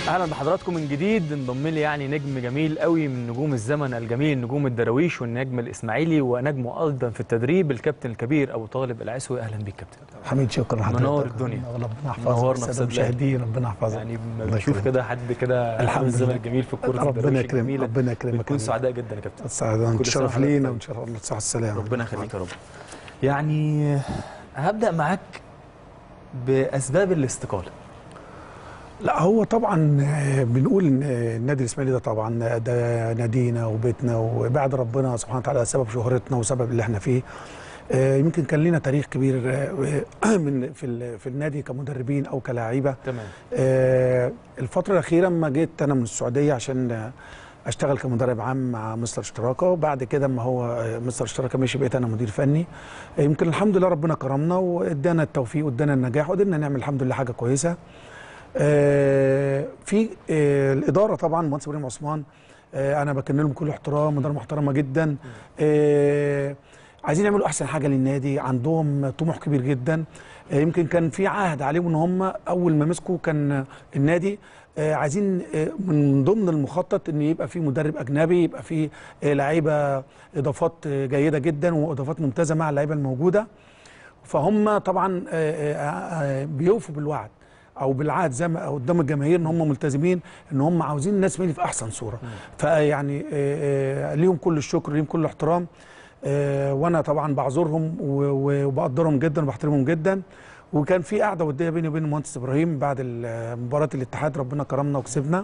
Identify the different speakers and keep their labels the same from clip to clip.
Speaker 1: اهلا بحضراتكم من جديد انضم لي يعني نجم جميل قوي من نجوم الزمن الجميل نجوم الدراويش والنجم الاسماعيلي ونجمه ايضا في التدريب الكابتن الكبير ابو طالب العسوي اهلا بيك كابتن
Speaker 2: حميد شكرا لحضرتك
Speaker 1: منور الدنيا.
Speaker 2: ربنا يحفظك
Speaker 1: منورنا
Speaker 2: السادة
Speaker 1: بصدق.
Speaker 2: المشاهدين ربنا يحفظك
Speaker 1: يعني ما
Speaker 2: الله
Speaker 1: بنشوف
Speaker 2: يكرمك.
Speaker 1: كده حد كده
Speaker 2: الحمد
Speaker 1: من الزمن
Speaker 2: لله.
Speaker 1: الجميل في الكوره
Speaker 2: ربنا
Speaker 1: الدراويش
Speaker 2: يكرمك
Speaker 1: الجميله
Speaker 2: ربنا يكرمك
Speaker 1: بنكون
Speaker 2: يا
Speaker 1: سعداء جدا يا كابتن
Speaker 2: السعادة
Speaker 1: كل
Speaker 2: انت
Speaker 1: سنة
Speaker 2: شرف
Speaker 1: وحضرتك
Speaker 2: لينا
Speaker 1: طيب.
Speaker 2: وان شاء الله الصحة والسلامة
Speaker 1: ربنا يخليك يا رب يعني هبدا معاك باسباب الاستقاله
Speaker 2: لا هو طبعا آه، بنقول ان آه، النادي الاسماعيلي ده طبعا ده نادينا وبيتنا وبعد ربنا سبحانه وتعالى سبب شهرتنا وسبب اللي احنا فيه آه، يمكن كان لنا تاريخ كبير آه، من في ال- في النادي كمدربين او كلاعيبه
Speaker 1: تمام
Speaker 2: آه، الفترة الأخيرة لما جيت أنا من السعودية عشان آه، أشتغل كمدرب عام مع مستر اشتراكة وبعد كده اما هو آه، مستر اشتراكة مشي بقيت أنا مدير فني آه، يمكن الحمد لله ربنا كرمنا وادانا التوفيق وادانا النجاح وقدرنا نعمل الحمد لله حاجة كويسة آه، في آه، الإدارة طبعا مهندس إبراهيم عثمان آه، أنا بكن لهم كل احترام مدارة محترمة جدا آه، عايزين يعملوا أحسن حاجة للنادي عندهم طموح كبير جدا آه، يمكن كان في عهد عليهم ان هم اول ما مسكوا كان النادي آه، عايزين آه، من ضمن المخطط ان يبقى في مدرب اجنبي يبقى في آه، لعيبه اضافات آه، جيده جدا واضافات ممتازه مع اللعيبه الموجوده فهم طبعا آه، آه، آه، بيوفوا بالوعد او بالعهد زي ما قدام الجماهير ان هم ملتزمين ان هم عاوزين الناس مالي في احسن صوره فيعني آه، آه، ليهم كل الشكر ليهم كل الاحترام آه، وانا طبعا بعذرهم و- و- وبقدرهم جدا وبحترمهم جدا وكان في قعده وديه بيني وبين المهندس ابراهيم بعد ال- مباراه الاتحاد ربنا كرمنا وكسبنا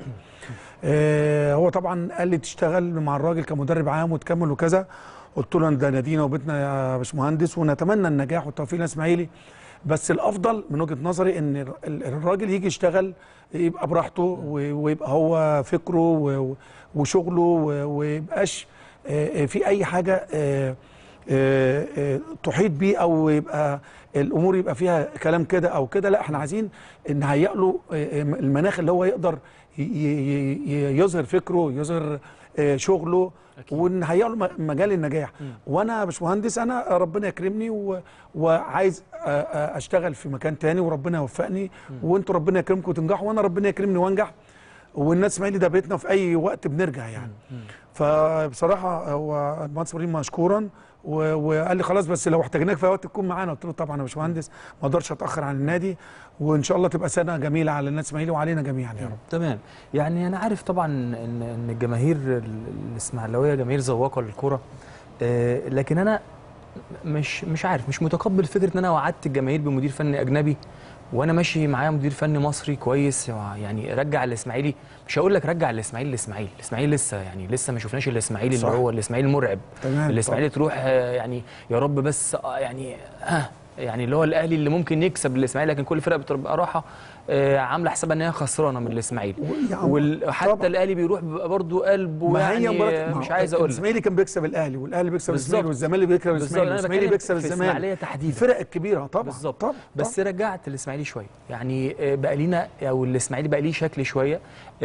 Speaker 2: آه، هو طبعا قال لي تشتغل مع الراجل كمدرب عام وتكمل وكذا قلت له ده نادينا وبيتنا يا باشمهندس ونتمنى النجاح والتوفيق للاسماعيلي بس الافضل من وجهه نظري ان ال- ال- الراجل يجي يشتغل يبقى براحته و- ويبقى هو فكره و- وشغله و- ويبقاش آه، آه، في اي حاجه آه، آه، آه، تحيط بيه او يبقى الامور يبقى فيها كلام كده او كده لا احنا عايزين نهيئ له آه، آه، المناخ اللي هو يقدر ي- ي- ي- يظهر فكره يظهر آه، شغله ونهيئ له م- مجال النجاح وانا يا باشمهندس انا ربنا يكرمني و... وعايز آه، آه، اشتغل في مكان تاني وربنا يوفقني وانتوا ربنا يكرمكم وتنجحوا وانا ربنا يكرمني وانجح والناس اسماعيلي ده بيتنا في اي وقت بنرجع يعني فبصراحه هو المهندس ابراهيم مشكورا و- وقال لي خلاص بس لو احتاجناك في أي وقت تكون معانا قلت له طبعا يا باشمهندس ما اقدرش اتاخر عن النادي وان شاء الله تبقى سنه جميله على الناس اسماعيلي وعلينا جميعا يا رب
Speaker 1: تمام يعني انا عارف طبعا ان ان الجماهير ال- الاسماعيلاويه جماهير ذواقه للكره آه، لكن انا مش مش عارف مش متقبل فكره ان انا وعدت الجماهير بمدير فني اجنبي وانا ماشي معايا مدير فني مصري كويس يعني رجع الاسماعيلي مش هقول لك رجع الاسماعيلي الاسماعيلي الاسماعيلي لسه يعني لسه ما شفناش الاسماعيلي اللي
Speaker 2: صح.
Speaker 1: هو الاسماعيلي المرعب
Speaker 2: تمام
Speaker 1: الاسماعيلي تروح آه، يعني يا رب بس آه، يعني ها يعني اللي هو الاهلي اللي ممكن يكسب الاسماعيلي لكن كل فرقه بتبقى راحه آه، عامله حسابها ان هي خسرانه من الاسماعيلي
Speaker 2: يعني
Speaker 1: وحتى
Speaker 2: طبعا.
Speaker 1: الاهلي بيروح بيبقى برضه قلبه
Speaker 2: ما هي
Speaker 1: يعني
Speaker 2: مباراة- ما
Speaker 1: مش
Speaker 2: هو
Speaker 1: عايز اقول لك
Speaker 2: الاسماعيلي كان بيكسب الاهلي والاهلي بيكسب
Speaker 1: بالظبط.
Speaker 2: الاسماعيلي والزمالك بيكسب
Speaker 1: بالظبط،
Speaker 2: الاسماعيلي
Speaker 1: أنا
Speaker 2: والاسماعيلي
Speaker 1: بتكلم
Speaker 2: بيكسب
Speaker 1: في
Speaker 2: الزمالك
Speaker 1: إسماعيلية تحديداً.
Speaker 2: الفرق الكبيره طبعا
Speaker 1: بالظبط
Speaker 2: طبعا
Speaker 1: بس رجعت الاسماعيلي شويه يعني آه، بقى لينا او الاسماعيلي بقى ليه شكل شويه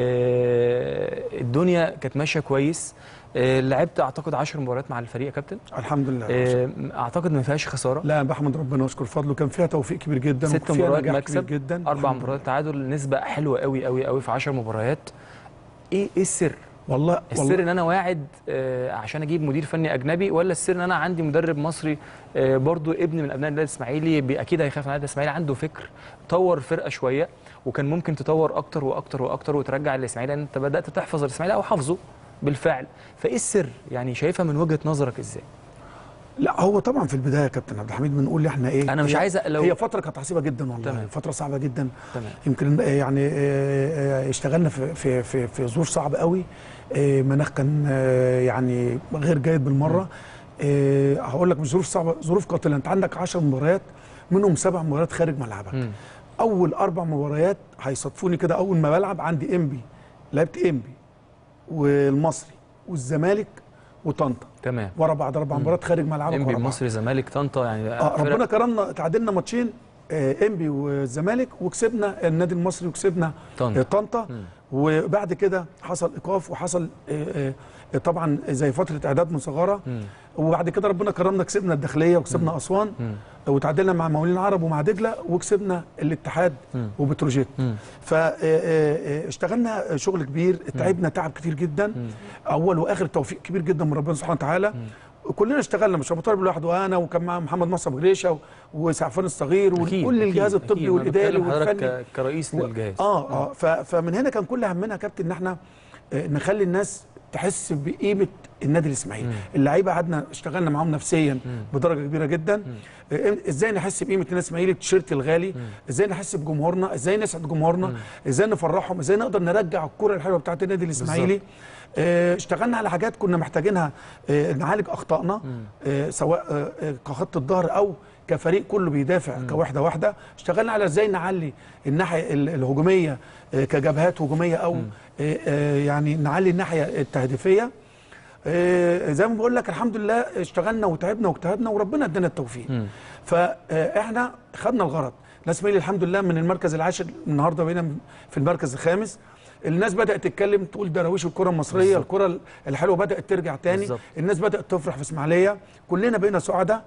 Speaker 1: آه، الدنيا كانت ماشيه كويس آه، لعبت اعتقد 10 مباريات مع الفريق يا كابتن
Speaker 2: الحمد لله
Speaker 1: آه، اعتقد ما فيهاش خساره
Speaker 2: لا بحمد ربنا واشكر فضله كان فيها توفيق كبير جدا
Speaker 1: ست
Speaker 2: وكان فيها
Speaker 1: مباريات
Speaker 2: نجاح
Speaker 1: مكسب
Speaker 2: كبير جدا
Speaker 1: اربع
Speaker 2: الحمد
Speaker 1: مباريات تعادل نسبه حلوه قوي قوي قوي في 10 مباريات ايه ايه السر
Speaker 2: والله
Speaker 1: السر
Speaker 2: والله
Speaker 1: ان انا واعد آه، عشان اجيب مدير فني اجنبي ولا السر ان انا عندي مدرب مصري آه، برضو ابن من ابناء النادي الاسماعيلي بي- اكيد هيخاف من النادي الاسماعيلي عنده فكر طور فرقه شويه وكان ممكن تطور اكتر واكتر واكتر وترجع الاسماعيلي لان انت بدات تحفظ الاسماعيلي او حافظه بالفعل فايه السر يعني شايفها من وجهه نظرك ازاي
Speaker 2: لا هو طبعا في البدايه يا كابتن عبد الحميد بنقول احنا ايه
Speaker 1: أنا مش
Speaker 2: هي-
Speaker 1: عايز أ- لو-
Speaker 2: هي فتره كانت عصيبه جدا والله
Speaker 1: تمام.
Speaker 2: فتره صعبه جدا
Speaker 1: تمام
Speaker 2: يمكن آه، يعني آه، آه، اشتغلنا في في في, في ظروف صعبه قوي آه، مناخ كان آه، يعني غير جيد بالمره آه، هقول لك مش ظروف صعبه ظروف قاتله انت عندك 10 مباريات منهم سبع مباريات خارج ملعبك
Speaker 1: مم.
Speaker 2: اول اربع مباريات هيصادفوني كده اول ما بلعب عندي انبي لعبت انبي والمصري والزمالك وطنطا
Speaker 1: تمام
Speaker 2: ورا بعض اربع مباريات خارج ملعبك
Speaker 1: انبي
Speaker 2: ورا بعض
Speaker 1: مصري زمالك طنطا يعني
Speaker 2: آه
Speaker 1: فرق-
Speaker 2: ربنا كرمنا تعادلنا ماتشين آه انبي والزمالك وكسبنا النادي المصري وكسبنا
Speaker 1: طنطا.
Speaker 2: آه طنطا
Speaker 1: مم.
Speaker 2: وبعد كده حصل ايقاف وحصل آه آه طبعا زي فتره اعداد مصغره
Speaker 1: مم.
Speaker 2: وبعد كده ربنا كرمنا كسبنا الداخليه وكسبنا اسوان
Speaker 1: مم.
Speaker 2: وتعادلنا مع مقاولين العرب ومع دجله وكسبنا الاتحاد
Speaker 1: مم.
Speaker 2: وبتروجيت
Speaker 1: مم.
Speaker 2: فاشتغلنا شغل كبير تعبنا تعب كتير جدا اول واخر توفيق كبير جدا من ربنا سبحانه وتعالى كلنا اشتغلنا مش ابو طالب لوحده وانا وكان مع محمد مصعب جريشه و- وسعفان الصغير
Speaker 1: أكيد،
Speaker 2: وكل الجهاز
Speaker 1: أكيد،
Speaker 2: الطبي
Speaker 1: أكيد. أنا
Speaker 2: والاداري
Speaker 1: بتكلم حضرتك
Speaker 2: والفني
Speaker 1: ك- كرئيس
Speaker 2: و-
Speaker 1: للجهاز
Speaker 2: اه اه ف- فمن هنا كان كل همنا يا كابتن ان احنا آه، نخلي الناس تحس بقيمه النادي الاسماعيلي اللعيبه قعدنا اشتغلنا معاهم نفسيا بدرجه كبيره جدا آه، ازاي نحس بقيمه النادي الاسماعيلي التيشيرت الغالي ازاي نحس بجمهورنا ازاي نسعد جمهورنا ازاي نفرحهم ازاي نقدر نرجع الكره الحلوه بتاعت النادي الاسماعيلي آه، اشتغلنا على حاجات كنا محتاجينها آه، نعالج اخطائنا آه، سواء آه، آه، كخط الظهر او كفريق كله بيدافع كوحده واحده اشتغلنا على ازاي نعلي الناحيه ال- الهجوميه آه، كجبهات هجوميه او آه، آه، يعني نعلي الناحيه التهديفيه آه، زي ما بقول لك الحمد لله اشتغلنا وتعبنا واجتهدنا وربنا ادانا التوفيق فاحنا خدنا الغرض الاسماعيلي الحمد لله من المركز العاشر النهارده بقينا في المركز الخامس الناس بدات تتكلم تقول دراويش الكره المصريه الكره الحلوه بدات ترجع تاني
Speaker 1: بالظبط.
Speaker 2: الناس بدات تفرح في اسماعيليه كلنا بقينا سعداء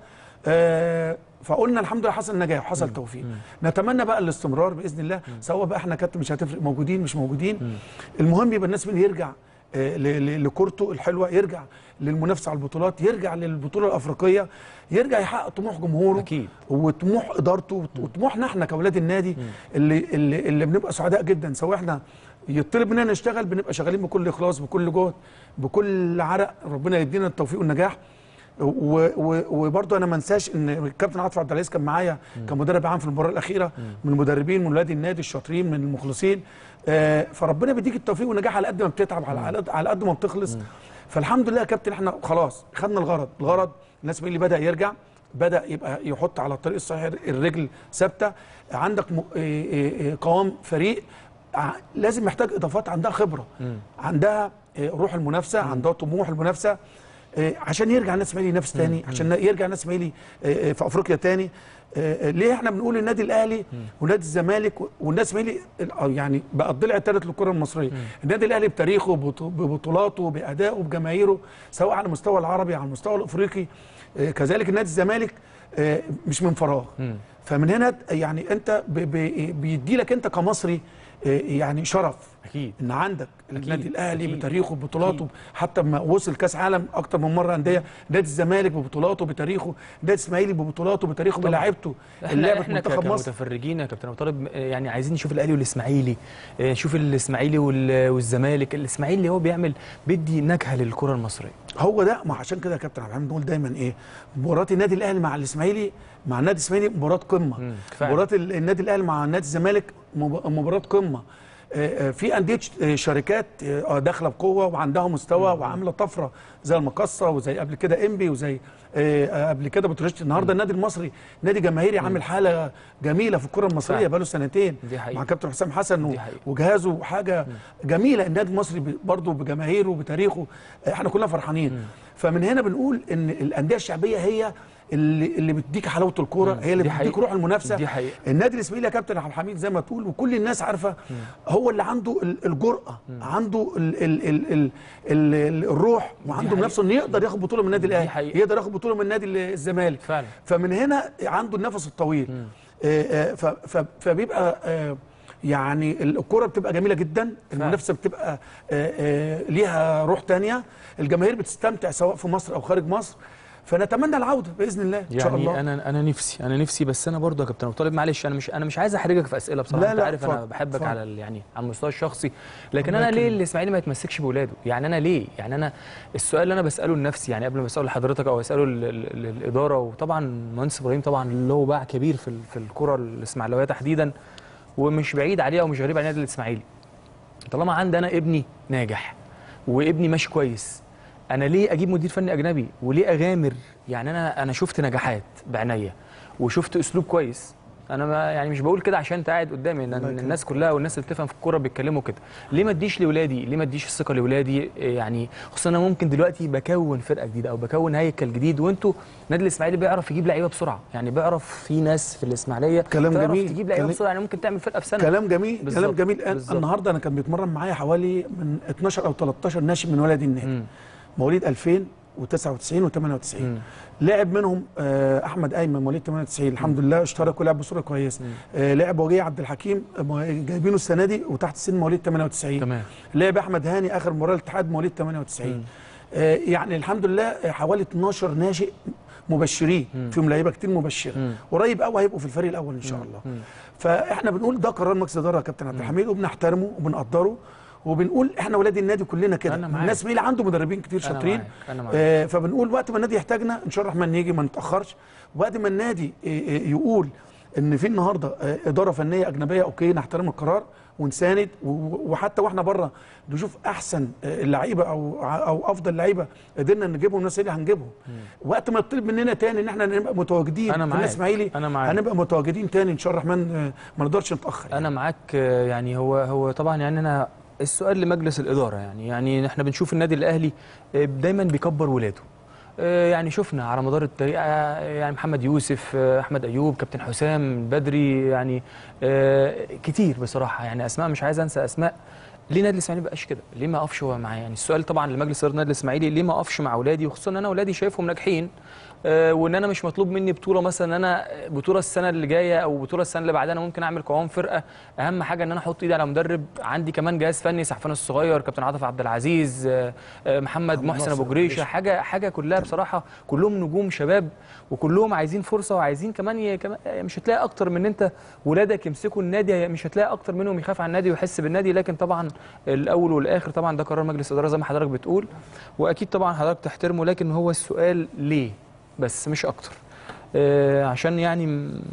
Speaker 2: آه، فقلنا الحمد لله حصل نجاح وحصل توفيق نتمنى بقى الاستمرار باذن الله سواء بقى احنا كابتن مش هتفرق موجودين مش موجودين المهم يبقى الناس من يرجع آه، ل- ل- لكورته الحلوه يرجع للمنافسه على البطولات يرجع للبطوله الافريقيه يرجع يحقق طموح جمهوره
Speaker 1: أكيد.
Speaker 2: وطموح ادارته وط- وطموحنا احنا كاولاد النادي اللي اللي, اللي بنبقى سعداء جدا سواء احنا يطلب مننا نشتغل بنبقى شغالين بكل اخلاص بكل جهد بكل عرق ربنا يدينا التوفيق والنجاح و- و- وبرضه انا ما انساش ان الكابتن عاطف عبد العزيز كان معايا كمدرب عام في المباراه الاخيره من المدربين من ولاد النادي الشاطرين من المخلصين آه، فربنا بيديك التوفيق والنجاح على قد ما بتتعب على على قد- على قد ما بتخلص فالحمد لله يا كابتن احنا خلاص خدنا الغرض الغرض الناس اللي بدا يرجع بدا يبقى يحط على الطريق الصحيح الرجل ثابته عندك م- إيه إيه إيه قوام فريق ع- لازم محتاج اضافات عندها خبره عندها إيه، روح المنافسه عندها طموح المنافسه إيه، عشان يرجع الناس اسماعيلي ينافس تاني عشان يرجع الناس اسماعيلي إيه، إيه، في افريقيا تاني إيه، ليه احنا بنقول النادي الاهلي ونادي الزمالك و- والناس اسماعيلي ال- أو يعني بقى الضلع الثالث للكره المصريه النادي الاهلي بتاريخه ببطو- ببطولاته بادائه بجماهيره سواء على المستوى العربي على المستوى الافريقي إيه، كذلك النادي الزمالك إيه، مش من فراغ فمن هنا يعني انت ب- ب- بيدي لك انت كمصري إيه، يعني شرف
Speaker 1: اكيد
Speaker 2: ان عندك النادي الاهلي
Speaker 1: أكيد.
Speaker 2: بتاريخه ببطولاته حتى ما وصل كاس عالم اكتر من مره انديه نادي الزمالك ببطولاته بتاريخه نادي الاسماعيلي ببطولاته بتاريخه بلاعيبته اللي
Speaker 1: احنا
Speaker 2: لعبت
Speaker 1: احنا
Speaker 2: منتخب
Speaker 1: ك-
Speaker 2: مصر
Speaker 1: كمتفرجين يا كابتن ابو طالب آه، يعني عايزين نشوف الاهلي والاسماعيلي آه، نشوف الاسماعيلي وال- والزمالك الاسماعيلي هو بيعمل بيدي نكهه للكره المصريه
Speaker 2: هو ده ما عشان كده يا كابتن عبد الحميد بنقول دايما ايه مباراه النادي الاهلي مع الاسماعيلي مع النادي الاسماعيلي مباراه قمه
Speaker 1: مم، فعلا.
Speaker 2: مباراه ال- النادي الاهلي مع نادي الزمالك مب- مباراه قمه آه، آه، في انديه ش- آه، شركات آه، داخله بقوه وعندها مستوى وعامله طفره زي المقصه وزي قبل كده انبي وزي آه، آه، قبل كده بتروجيت النهارده النادي المصري نادي جماهيري عامل حاله جميله في الكره المصريه
Speaker 1: فعلا.
Speaker 2: بقاله سنتين
Speaker 1: دي حقيقة.
Speaker 2: مع كابتن حسام حسن و-
Speaker 1: دي حقيقة.
Speaker 2: وجهازه حاجه جميله النادي المصري ب- برضه بجماهيره وبتاريخه احنا كلنا فرحانين فمن هنا بنقول ان الانديه الشعبيه هي اللي اللي بتديك حلاوه الكوره هي اللي
Speaker 1: دي
Speaker 2: بتديك
Speaker 1: حقيقة.
Speaker 2: روح المنافسه
Speaker 1: دي حقيقة.
Speaker 2: النادي الاسماعيلي يا كابتن عبد الحميد زي ما تقول وكل الناس عارفه هو اللي عنده ال- الجرأه عنده ال ال ال ال ال ال الروح وعنده
Speaker 1: حقيقة.
Speaker 2: نفسه انه يقدر ياخد بطوله من النادي
Speaker 1: دي
Speaker 2: الاهلي
Speaker 1: حقيقة.
Speaker 2: يقدر ياخد بطوله من نادي الزمالك
Speaker 1: فعلا.
Speaker 2: فمن هنا عنده النفس الطويل آه، آه، ف- ف- فبيبقى آه، يعني الكرة بتبقى جميلة جدا المنافسة بتبقى آه، آه، ليها روح تانية الجماهير بتستمتع سواء في مصر أو خارج مصر فنتمنى العودة بإذن الله إن شاء
Speaker 1: يعني
Speaker 2: الله
Speaker 1: انا انا نفسي انا نفسي بس انا برضه يا كابتن ابو طالب معلش انا مش انا مش عايز احرجك في اسئله بصراحه
Speaker 2: لا،
Speaker 1: انت
Speaker 2: لا،
Speaker 1: عارف انا
Speaker 2: اتفضل،
Speaker 1: بحبك
Speaker 2: اتفضل.
Speaker 1: على ال- يعني على المستوى الشخصي لكن
Speaker 2: الله
Speaker 1: انا ليه
Speaker 2: يكرمك.
Speaker 1: الاسماعيلي ما يتمسكش باولاده يعني انا ليه يعني انا السؤال اللي انا بساله لنفسي يعني قبل ما اساله لحضرتك او اساله لل- لل- للاداره وطبعا المهندس ابراهيم طبعا اللي هو باع كبير في ال- في الكره الاسماعيلويه تحديدا ومش بعيد عليه او مش غريب على النادي الاسماعيلي طالما عندي انا ابني ناجح وابني ماشي كويس انا ليه اجيب مدير فني اجنبي وليه اغامر يعني انا انا شفت نجاحات بعينيا وشفت اسلوب كويس انا ما يعني مش بقول كده عشان انت قاعد قدامي لان
Speaker 2: يكرمك.
Speaker 1: الناس كلها والناس اللي بتفهم في الكوره بيتكلموا كده ليه ما اديش لاولادي ليه ما اديش الثقه لاولادي إيه يعني خصوصا انا ممكن دلوقتي بكون فرقه جديده او بكون هيكل جديد وانتوا النادي الاسماعيلي بيعرف يجيب لعيبه بسرعه يعني بيعرف في ناس في الاسماعيليه
Speaker 2: كلام
Speaker 1: تعرف
Speaker 2: جميل.
Speaker 1: تجيب لعيبه
Speaker 2: كلام-
Speaker 1: بسرعه يعني ممكن تعمل فرقه في سنه
Speaker 2: كلام جميل كلام
Speaker 1: بالظبط،
Speaker 2: جميل أنا-
Speaker 1: بالظبط.
Speaker 2: النهارده انا كان بيتمرن معايا حوالي من 12 او 13 ناشئ من ولد النادي
Speaker 1: مم.
Speaker 2: مواليد 2000 و99 و98
Speaker 1: مم.
Speaker 2: لعب منهم آه، احمد ايمن مواليد 98 الحمد لله اشترك ولعب بصوره كويسه آه، لعب وجيه عبد الحكيم آه، مو- جايبينه السنه دي وتحت سن مواليد 98
Speaker 1: تمام
Speaker 2: لعب احمد هاني اخر مباراه الاتحاد مواليد 98 آه، يعني الحمد لله آه، حوالي 12 ناشئ مبشرين فيهم لعيبه كتير مبشره
Speaker 1: مم.
Speaker 2: قريب قوي هيبقوا في الفريق الاول ان شاء الله
Speaker 1: مم.
Speaker 2: فاحنا بنقول ده قرار مجلس اداره يا كابتن عبد الحميد وبنحترمه وبنقدره وبنقول احنا ولاد النادي كلنا كده
Speaker 1: أنا معاك.
Speaker 2: الناس اللي عنده مدربين كتير
Speaker 1: أنا
Speaker 2: شاطرين
Speaker 1: معاك. أنا معاك.
Speaker 2: آه فبنقول وقت ما النادي يحتاجنا ان شاء الله الرحمن نيجي ما نتاخرش وقت ما النادي آه، آه، يقول ان في النهارده آه، اداره فنيه اجنبيه اوكي نحترم القرار ونساند و- و- وحتى واحنا بره نشوف احسن آه، اللعيبه او او افضل لعيبه قدرنا نجيبهم الناس اللي هنجيبهم وقت ما يطلب مننا تاني ان احنا نبقى متواجدين
Speaker 1: أنا
Speaker 2: في
Speaker 1: معاك.
Speaker 2: الاسماعيلي
Speaker 1: أنا معاك.
Speaker 2: هنبقى متواجدين تاني ان شاء الله الرحمن آه، ما نقدرش نتاخر يعني.
Speaker 1: انا معاك آه، يعني هو هو طبعا يعني انا السؤال لمجلس الاداره يعني يعني احنا بنشوف النادي الاهلي آه، دايما بيكبر ولاده آه، يعني شفنا على مدار التاريخ آه، يعني محمد يوسف آه، احمد ايوب كابتن حسام بدري يعني آه، كتير بصراحه يعني اسماء مش عايز انسى اسماء ليه نادي الاسماعيلي ما بقاش كده؟ ليه ما اقفش هو معاه؟ يعني السؤال طبعا لمجلس اداره النادي الاسماعيلي ليه ما اقفش مع اولادي وخصوصا ان انا اولادي شايفهم ناجحين آه، وان انا مش مطلوب مني بطوله مثلا ان انا بطوله السنه اللي جايه او بطوله السنه اللي بعدها انا ممكن اعمل قوام فرقه اهم حاجه ان انا احط ايدي على مدرب عندي كمان جهاز فني سحفان الصغير كابتن عاطف عبد العزيز آه، آه، محمد
Speaker 2: محمد
Speaker 1: محسن
Speaker 2: ناصر
Speaker 1: ابو جريشه
Speaker 2: جريشة.
Speaker 1: حاجه حاجه كلها بصراحه كلهم نجوم شباب وكلهم عايزين فرصه وعايزين كمان ي... كمان مش هتلاقي اكتر من انت ولادك يمسكوا النادي مش هتلاقي اكتر منهم يخاف على النادي ويحس بالنادي لكن طبعا الاول والاخر طبعا ده قرار مجلس اداره زي ما حضرتك بتقول واكيد طبعا حضرتك تحترمه لكن هو السؤال ليه بس مش اكتر آه عشان يعني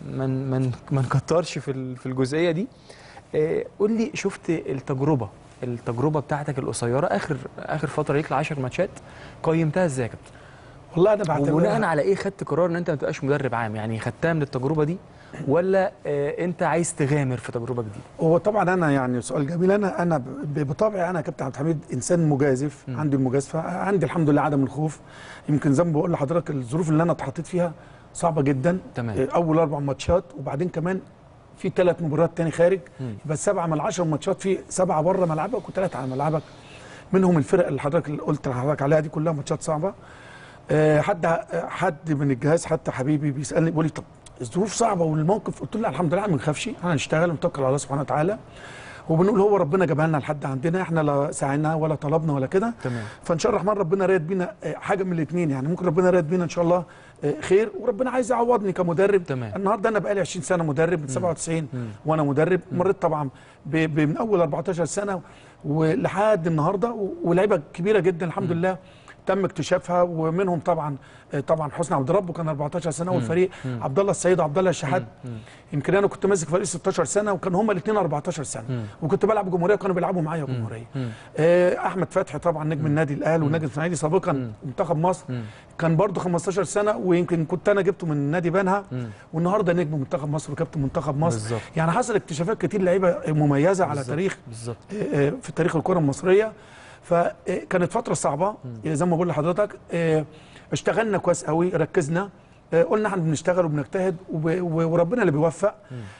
Speaker 1: من من ما نكترش في ال- في الجزئيه دي آه قول لي شفت التجربه التجربه بتاعتك القصيره اخر اخر فتره ليك ل 10 ماتشات قيمتها ازاي يا كابتن؟
Speaker 2: والله انا بعتبرها
Speaker 1: وبناء على ايه خدت قرار ان انت ما تبقاش مدرب عام يعني خدتها من التجربه دي ولا آه انت عايز تغامر في تجربه جديده
Speaker 2: هو طبعا انا يعني سؤال جميل انا انا ب- بطبعي انا كابتن عبد الحميد انسان مجازف
Speaker 1: مم.
Speaker 2: عندي المجازفه عندي الحمد لله عدم الخوف يمكن زي ما بقول لحضرتك الظروف اللي انا اتحطيت فيها صعبه جدا
Speaker 1: تمام.
Speaker 2: إيه، اول اربع ماتشات وبعدين كمان في ثلاث مباريات تاني خارج
Speaker 1: مم.
Speaker 2: يبقى سبعه من العشر ماتشات في سبعه بره ملعبك وثلاثه على ملعبك منهم الفرق اللي حضرتك اللي قلت لحضرتك عليها دي كلها ماتشات صعبه آه، حد حد من الجهاز حتى حبيبي بيسالني بيقول لي طب الظروف صعبه والموقف قلت له الحمد لله ما نخافش احنا هنشتغل ونتوكل على الله سبحانه وتعالى وبنقول هو ربنا جابها لنا لحد عندنا احنا لا سعينا ولا طلبنا ولا كده
Speaker 1: تمام
Speaker 2: فان شاء الله الرحمن ربنا رايد بينا آه، حاجه من الاثنين يعني ممكن ربنا رايد بينا ان شاء الله آه، خير وربنا عايز يعوضني كمدرب
Speaker 1: تمام.
Speaker 2: النهارده انا بقالي 20 سنه مدرب من 97
Speaker 1: مم.
Speaker 2: وانا مدرب مريت طبعا ب- ب- من اول 14 سنه ولحد النهارده و- ولاعيبه كبيره جدا الحمد لله تم اكتشافها ومنهم طبعا آه، طبعا حسني عبد ربه كان 14 سنه والفريق عبد الله السيد وعبد الله الشحات يمكن انا كنت ماسك فريق 16 سنه وكان هما الاثنين 14 سنه
Speaker 1: مم.
Speaker 2: وكنت بلعب جمهوريه وكانوا بيلعبوا معايا جمهوريه
Speaker 1: مم.
Speaker 2: آه، احمد فتحي طبعا نجم النادي الاهلي ونجم الاسماعيلي سابقا منتخب مصر
Speaker 1: مم.
Speaker 2: كان برضه 15 سنه ويمكن كنت انا جبته من نادي بنها
Speaker 1: مم.
Speaker 2: والنهارده نجم منتخب مصر وكابتن منتخب مصر
Speaker 1: بالظبط.
Speaker 2: يعني حصل اكتشافات كتير لعيبه مميزه على
Speaker 1: بالظبط.
Speaker 2: تاريخ
Speaker 1: بالظبط
Speaker 2: آه، آه، في تاريخ الكره المصريه فكانت فتره صعبه آه، زي ما بقول لحضرتك آه، اشتغلنا كويس قوي ركزنا آه، قلنا احنا بنشتغل وبنجتهد وب- و- وربنا اللي بيوفق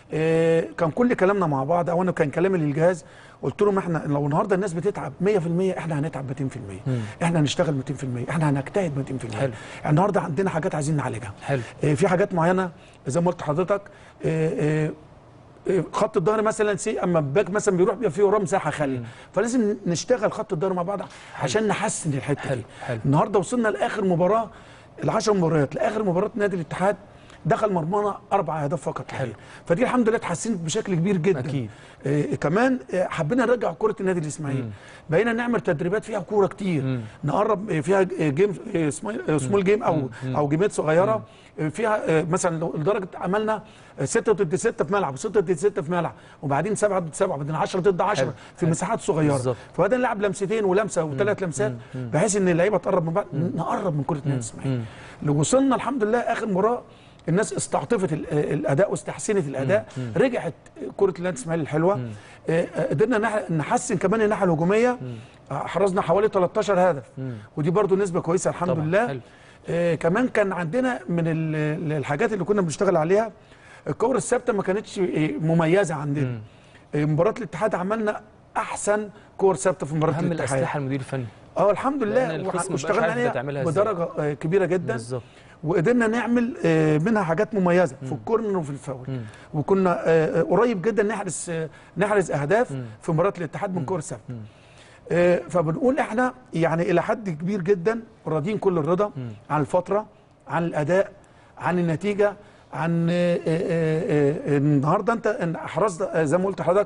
Speaker 2: آه، كان كل كلامنا مع بعض او انا كان كلامي للجهاز قلت لهم احنا لو النهارده الناس بتتعب 100% احنا هنتعب 200% احنا هنشتغل 200% احنا هنجتهد 200%
Speaker 1: حلو.
Speaker 2: يعني النهارده عندنا حاجات عايزين نعالجها
Speaker 1: حلو
Speaker 2: آه، في حاجات معينه زي ما قلت لحضرتك آه، آه، آه، خط الظهر مثلا سي اما الباك مثلا بيروح بيبقى فيه وراه مساحه خاليه فلازم نشتغل خط الظهر مع بعض عشان نحسن الحته
Speaker 1: حلو.
Speaker 2: دي
Speaker 1: حلو.
Speaker 2: النهارده وصلنا لاخر مباراه العشر مباريات لاخر مباراه نادي الاتحاد دخل مرمانا اربع اهداف فقط
Speaker 1: حلو.
Speaker 2: فدي الحمد لله اتحسنت بشكل كبير جدا
Speaker 1: أكيد.
Speaker 2: آه كمان آه حبينا نرجع كره النادي الاسماعيلي بقينا نعمل تدريبات فيها كوره كتير
Speaker 1: مم.
Speaker 2: نقرب آه، فيها آه، جيم آه، سمول- آه، سمول جيم او او جيمات صغيره آه، فيها آه، مثلا لو- لدرجه عملنا 6 ضد 6 في ملعب 6 ضد 6 في ملعب وبعدين 7 ضد 7 بعدين 10 ضد 10
Speaker 1: حلو.
Speaker 2: في مساحات صغيره
Speaker 1: بالظبط.
Speaker 2: فبدأنا نلعب لمستين ولمسه وثلاث لمسات بحيث ان اللعيبه تقرب من بعض نقرب من كره النادي الاسماعيلي لو وصلنا الحمد لله اخر مباراه الناس استعطفت ال- الاداء واستحسنت الاداء رجعت كره النادي الاسماعيلي الحلوه آه، آه، قدرنا نح- نحسن كمان الناحيه الهجوميه آه، حرزنا حوالي 13 هدف ودي برضو نسبه كويسه الحمد
Speaker 1: طبعاً،
Speaker 2: لله
Speaker 1: حلو.
Speaker 2: آه، كمان كان عندنا من ال- الحاجات اللي كنا بنشتغل عليها الكور الثابته ما كانتش آه، مميزه عندنا آه، مباراه الاتحاد عملنا احسن كور ثابته في مباراه
Speaker 1: اهم
Speaker 2: الاتحاد
Speaker 1: الاسلحه المدير الفني
Speaker 2: اه الحمد
Speaker 1: لأن
Speaker 2: لله
Speaker 1: الخصم
Speaker 2: وح-
Speaker 1: مبقاش
Speaker 2: واشتغلنا
Speaker 1: عارف
Speaker 2: عليها
Speaker 1: تعملها إزاي.
Speaker 2: بدرجه آه، كبيره جدا
Speaker 1: بالظبط
Speaker 2: وقدرنا نعمل آه، منها حاجات مميزه في الكورنر وفي الفاول
Speaker 1: مم.
Speaker 2: وكنا آه، آه، قريب جدا نحرز آه، نحرز اهداف
Speaker 1: مم.
Speaker 2: في مباراه الاتحاد من كور ثابته
Speaker 1: مم.
Speaker 2: آه، فبنقول احنا يعني الى حد كبير جدا راضيين كل الرضا
Speaker 1: مم.
Speaker 2: عن الفتره عن الاداء عن النتيجه عن آه، آه، آه، آه، النهارده انت إن احرزت آه، زي ما قلت لحضرتك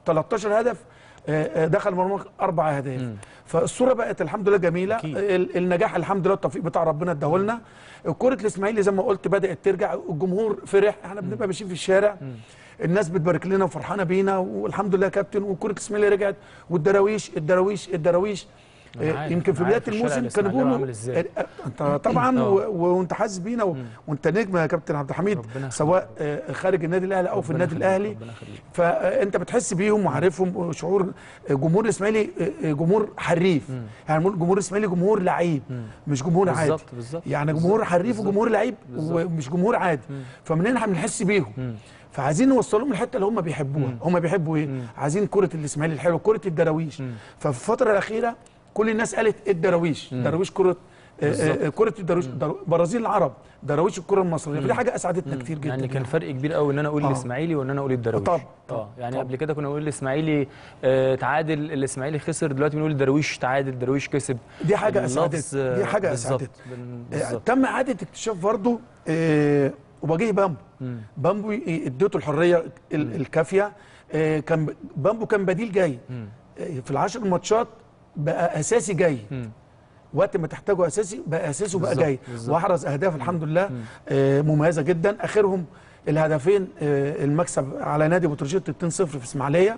Speaker 2: 13 هدف آه، آه، دخل مرمى اربع اهداف
Speaker 1: مم.
Speaker 2: فالصوره بقت الحمد لله جميله
Speaker 1: أكيد.
Speaker 2: ال- النجاح الحمد لله التوفيق بتاع ربنا اداهولنا كره الاسماعيلي زي ما قلت بدات ترجع الجمهور فرح احنا بنبقى ماشيين في الشارع الناس بتبارك لنا وفرحانه بينا والحمد لله يا كابتن وكره الاسماعيلي رجعت والدراويش الدراويش الدراويش
Speaker 1: أنا
Speaker 2: آه،
Speaker 1: عارف،
Speaker 2: يمكن في
Speaker 1: أنا
Speaker 2: بدايه
Speaker 1: عارف الشارع
Speaker 2: الموسم كانوا
Speaker 1: الإسماعيلاوي
Speaker 2: بيقولوا
Speaker 1: عامل إزاي.
Speaker 2: آه، انت طبعا
Speaker 1: آه.
Speaker 2: و- و- وانت حاسس بينا و- وانت نجم يا كابتن عبد الحميد
Speaker 1: ربنا يخليك.
Speaker 2: سواء آه، خارج النادي الاهلي او في
Speaker 1: ربنا
Speaker 2: النادي
Speaker 1: يخليك،
Speaker 2: الاهلي
Speaker 1: ربنا يخليك.
Speaker 2: فانت بتحس بيهم وعارفهم شعور جمهور الاسماعيلي جمهور حريف يعني جمهور الاسماعيلي جمهور لعيب مش جمهور عادي
Speaker 1: بالظبط بالظبط
Speaker 2: يعني جمهور حريف وجمهور لعيب
Speaker 1: بالظبط.
Speaker 2: ومش جمهور عادي فمن هنا احنا بنحس بيهم
Speaker 1: مم.
Speaker 2: فعايزين نوصلهم الحته اللي هم بيحبوها هم بيحبوا ايه عايزين كره الاسماعيلي الحلوه كره الدراويش ففي الفتره الاخيره كل الناس قالت الدراويش دراويش كره آه، آه، كره الدراويش درو- برازيل العرب دراويش الكره المصريه فدي حاجه اسعدتنا كتير جدا
Speaker 1: يعني كان فرق كبير قوي ان انا اقول
Speaker 2: آه.
Speaker 1: الاسماعيلي وان انا اقول الدراويش
Speaker 2: طبعا،
Speaker 1: اه
Speaker 2: طبعا،
Speaker 1: يعني
Speaker 2: طبعا.
Speaker 1: قبل كده كنا بنقول الاسماعيلي آه تعادل الاسماعيلي خسر دلوقتي بنقول الدراويش تعادل الدراويش كسب
Speaker 2: دي حاجه
Speaker 1: اللفظ،
Speaker 2: اسعدت دي حاجه
Speaker 1: بالظبط،
Speaker 2: اسعدت
Speaker 1: بال-
Speaker 2: آه،
Speaker 1: بالظبط
Speaker 2: تم اعاده اكتشاف برضه آه، وبجيه بامبو
Speaker 1: مم.
Speaker 2: بامبو ي- اديته الحريه ال- الكافيه آه، كان ب- بامبو كان بديل جاي
Speaker 1: مم.
Speaker 2: آه، في العشر ماتشات بقى اساسي جاي
Speaker 1: مم.
Speaker 2: وقت ما تحتاجه اساسي بقى اساسي وبقى
Speaker 1: بالظبط،
Speaker 2: جاي
Speaker 1: بالظبط.
Speaker 2: واحرز اهداف الحمد لله آه، مميزه جدا اخرهم الهدفين آه، المكسب على نادي بتروجيت 2-0 في اسماعيليه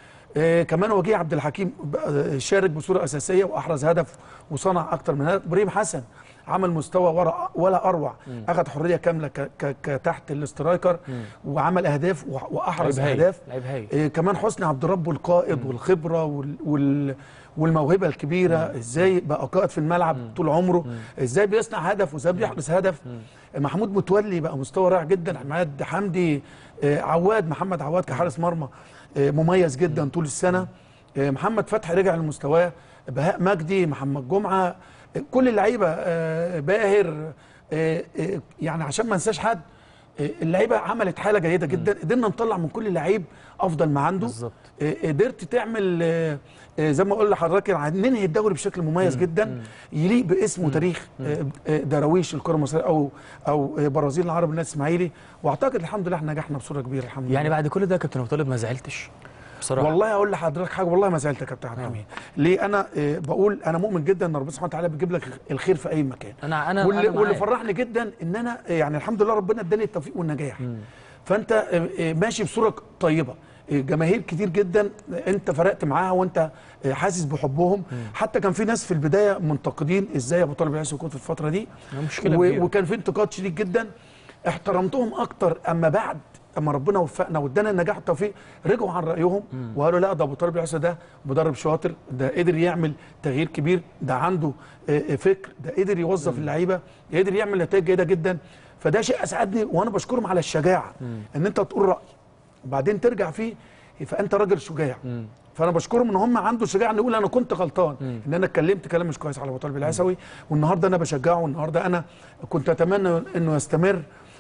Speaker 2: آه، كمان وجيه عبد الحكيم بقى شارك بصوره اساسيه واحرز هدف وصنع اكتر من هدف ابراهيم حسن عمل مستوى ورا ولا اروع اخذ حريه كامله ك- ك- كتحت الاسترايكر وعمل اهداف وح- واحرز
Speaker 1: لعيب هايل،
Speaker 2: اهداف
Speaker 1: لعيب هايل
Speaker 2: إيه كمان حسني عبد الرب القائد والخبره وال وال والموهبه الكبيره ازاي بقى قائد في الملعب طول عمره ازاي بيصنع هدف وازاي بيحرز هدف محمود متولي بقى مستوى رائع جدا عماد حمدي آه، عواد محمد عواد كحارس مرمى آه، مميز جدا طول السنه آه، محمد فتحي رجع لمستواه بهاء مجدي محمد جمعه آه، كل اللعيبه آه، باهر آه، آه، يعني عشان ما انساش حد آه، اللعيبه عملت حاله جيده جدا قدرنا نطلع من كل لعيب افضل ما عنده
Speaker 1: بالظبط
Speaker 2: آه، قدرت تعمل آه، آه، زي ما اقول لحضرتك يعني ننهي الدوري بشكل مميز جدا يليق باسم وتاريخ آه، آه، دراويش الكره المصريه او او آه، برازيل العرب الناس اسماعيلي واعتقد الحمد لله احنا نجحنا بصوره كبيره الحمد
Speaker 1: يعني
Speaker 2: لله
Speaker 1: بعد كل ده يا كابتن ابو طالب ما زعلتش بصراحه
Speaker 2: والله اقول لحضرتك حاجه والله ما زعلت يا كابتن عبد الحميد ليه انا آه، بقول انا مؤمن جدا ان ربنا سبحانه وتعالى بيجيب لك الخير في اي مكان
Speaker 1: انا انا
Speaker 2: واللي,
Speaker 1: أنا
Speaker 2: واللي
Speaker 1: معاك.
Speaker 2: فرحني جدا ان انا آه، يعني الحمد لله ربنا اداني التوفيق والنجاح فانت آه، آه، ماشي بصوره طيبه آه، جماهير كتير جدا آه، انت فرقت معاها وانت آه، حاسس بحبهم حتى كان في ناس في البدايه منتقدين ازاي ابو طالب يعيش يكون في الفتره دي
Speaker 1: مشكله
Speaker 2: و-
Speaker 1: كبيره
Speaker 2: وكان في انتقاد شديد جدا احترمتهم اكتر اما بعد اما ربنا وفقنا وادانا النجاح والتوفيق رجعوا عن رايهم وقالوا لا ده ابو طالب العيسى ده مدرب شاطر ده قدر يعمل تغيير كبير ده عنده آه، آه، فكر ده قدر يوظف اللعيبه قدر يعمل نتائج جيده جدا فده شيء اسعدني وانا بشكرهم على الشجاعه ان انت تقول راي وبعدين ترجع فيه فانت راجل شجاع فانا بشكرهم ان هم عنده شجاعه ان يقول انا كنت غلطان ان انا اتكلمت كلام مش كويس على ابو طالب العيسوي والنهارده انا بشجعه والنهارده انا كنت اتمنى انه يستمر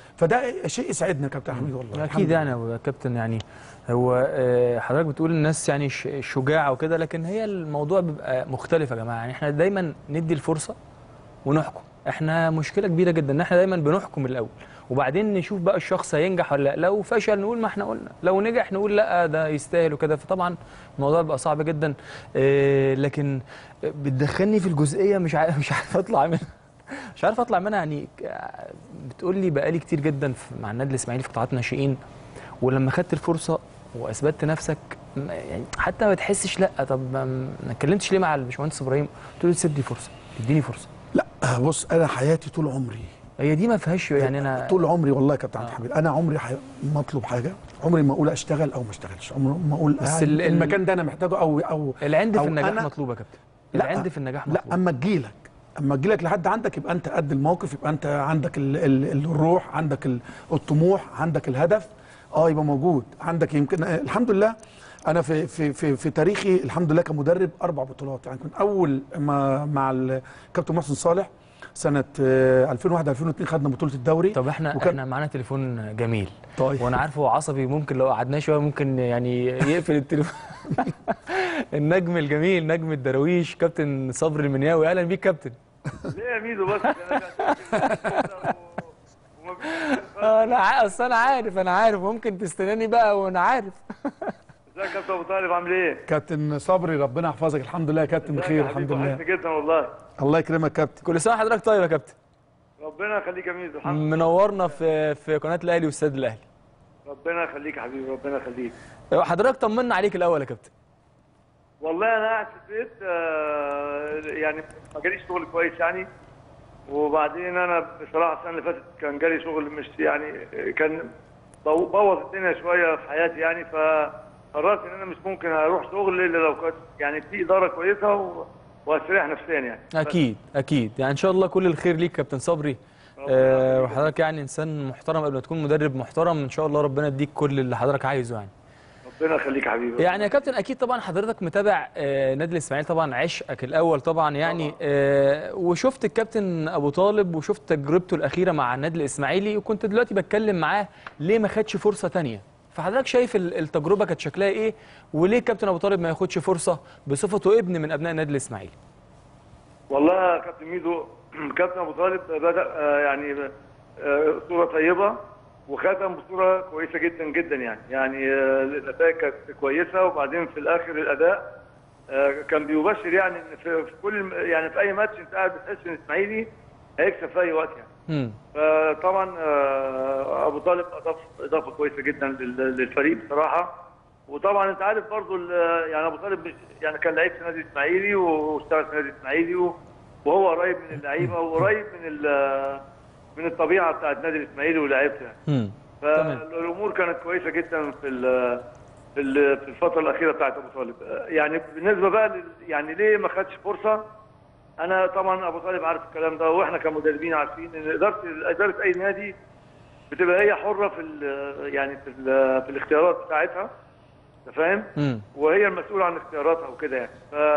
Speaker 2: فده شيء يسعدنا يا كابتن حميد والله الحمد
Speaker 1: اكيد
Speaker 2: لله.
Speaker 1: يعني يا كابتن يعني هو آه، حضرتك بتقول الناس يعني ش- شجاعه وكده لكن هي الموضوع بيبقى مختلف يا جماعه يعني احنا دايما ندي الفرصه ونحكم احنا مشكله كبيره جدا ان احنا دايما بنحكم الاول وبعدين نشوف بقى الشخص هينجح ولا لا لو فشل نقول ما احنا قلنا لو نجح نقول لا ده يستاهل وكده فطبعا الموضوع بيبقى صعب جدا آه، لكن بتدخلني في الجزئيه مش عارف مش عارف اطلع منها مش عارف اطلع منها يعني آه، بتقول لي بقالي كتير جدا في- مع النادي الاسماعيلي في قطاعات ناشئين ولما خدت الفرصه واثبتت نفسك ما- يعني حتى ما تحسش لا طب ما ما اتكلمتش ليه مع الباشمهندس ابراهيم قلت له سيب لي فرصه اديني فرصه
Speaker 2: لا بص انا حياتي طول عمري
Speaker 1: هي دي ما فيهاش يعني انا
Speaker 2: طول عمري والله يا كابتن عبد الحميد انا عمري حي... ما اطلب حاجه عمري ما اقول اشتغل او ما اشتغلش عمري ما اقول
Speaker 1: بس
Speaker 2: آه
Speaker 1: ال- ال-
Speaker 2: المكان ده انا محتاجه او او
Speaker 1: العند
Speaker 2: أو
Speaker 1: في النجاح
Speaker 2: أنا-
Speaker 1: مطلوب يا كابتن
Speaker 2: لا،
Speaker 1: العند في النجاح
Speaker 2: لا
Speaker 1: مطلوب
Speaker 2: اما تجيلك اما تجيلك لحد عندك يبقى انت قد الموقف يبقى انت عندك ال ال الروح عندك ال الطموح عندك الهدف اه يبقى موجود عندك يمكن آه، الحمد لله انا في في في, في تاريخي الحمد لله كمدرب اربع بطولات يعني كنت اول ما مع الكابتن محسن صالح سنه آه، 2001 2002 خدنا بطوله الدوري
Speaker 1: طب احنا
Speaker 2: وكان-
Speaker 1: احنا معانا تليفون جميل
Speaker 2: طيب.
Speaker 1: وانا عارفه هو عصبي ممكن لو قعدناه شويه ممكن يعني يقفل التليفون النجم الجميل نجم الدراويش كابتن صبري المنياوي اهلا بيك كابتن
Speaker 3: ليه يا ميدو بس انا قاعد- وما فيش-
Speaker 1: آه، انا ع- اصل انا عارف انا عارف ممكن تستناني بقى وانا عارف
Speaker 3: ازيك يا كابتن ابو طالب عامل ايه؟
Speaker 2: كابتن صبري ربنا يحفظك الحمد لله يا كابتن
Speaker 3: ازيك
Speaker 2: بخير
Speaker 3: يا
Speaker 2: الحمد
Speaker 3: حبيبي؟
Speaker 2: لله
Speaker 3: وحشني جدا والله
Speaker 2: الله يكرمك كابتن
Speaker 1: كل سنه وحضرتك طيب يا كابتن
Speaker 3: ربنا يخليك يا ميدو الحمد لله
Speaker 1: منورنا في في قناه الاهلي واستاد الاهلي
Speaker 3: ربنا يخليك يا حبيبي ربنا يخليك
Speaker 1: حضرتك طمنا عليك الاول يا كابتن
Speaker 3: والله انا قاعد في البيت آه، يعني ما جاليش شغل كويس يعني وبعدين انا بصراحه السنه اللي فاتت كان جالي شغل مش يعني كان بو- بوظ الدنيا شويه في حياتي يعني فقررت ان انا مش ممكن اروح شغل الا لو كانت يعني في اداره كويسه و- واستريح نفسيا يعني
Speaker 1: اكيد اكيد يعني ان شاء الله كل الخير ليك كابتن صبري آه وحضرتك يعني انسان محترم قبل ما تكون مدرب محترم ان شاء الله ربنا يديك كل اللي حضرتك عايزه يعني
Speaker 3: ربنا يخليك يا حبيبي
Speaker 1: يعني يا كابتن اكيد طبعا حضرتك متابع آه نادي الاسماعيلي طبعا عشقك الاول طبعا يعني آه وشفت الكابتن ابو طالب وشفت تجربته الاخيره مع النادي الاسماعيلي وكنت دلوقتي بتكلم معاه ليه ما خدش فرصه تانية فحضرتك شايف ال- التجربه كانت شكلها ايه وليه الكابتن ابو طالب ما ياخدش فرصه بصفته ابن من ابناء النادي الاسماعيلي
Speaker 3: والله يا كابتن ميدو كابتن ابو طالب بدا آه، يعني آه، صوره طيبه وختم بصوره كويسه جدا جدا يعني يعني آه، النتائج كانت كويسه وبعدين في الاخر الاداء آه، كان بيبشر يعني ان في في كل يعني في اي ماتش انت قاعد بتحس ان الاسماعيلي هيكسب في اي وقت يعني
Speaker 1: امم
Speaker 3: فطبعا آه، ابو طالب اضاف اضافه كويسه جدا لل- للفريق بصراحه وطبعا انت عارف برضو ال- يعني ابو طالب مش- يعني كان لعيب في النادي الاسماعيلي واشتغل في النادي الاسماعيلي و- وهو قريب من اللعيبه وقريب من ال- من الطبيعه بتاعت النادي الاسماعيلي ولاعيبته يعني
Speaker 1: امم تمام.
Speaker 3: فالامور كانت كويسه جدا في ال- في ال- في الفتره الاخيره بتاعت ابو طالب يعني بالنسبه بقى لل- يعني ليه ما خدش فرصه انا طبعا ابو طالب عارف الكلام ده واحنا كمدربين عارفين ان اداره اداره اي نادي بتبقى هي حره في ال- يعني في ال- في الاختيارات بتاعتها انت فاهم
Speaker 1: امم
Speaker 3: وهي المسؤوله عن اختياراتها وكده يعني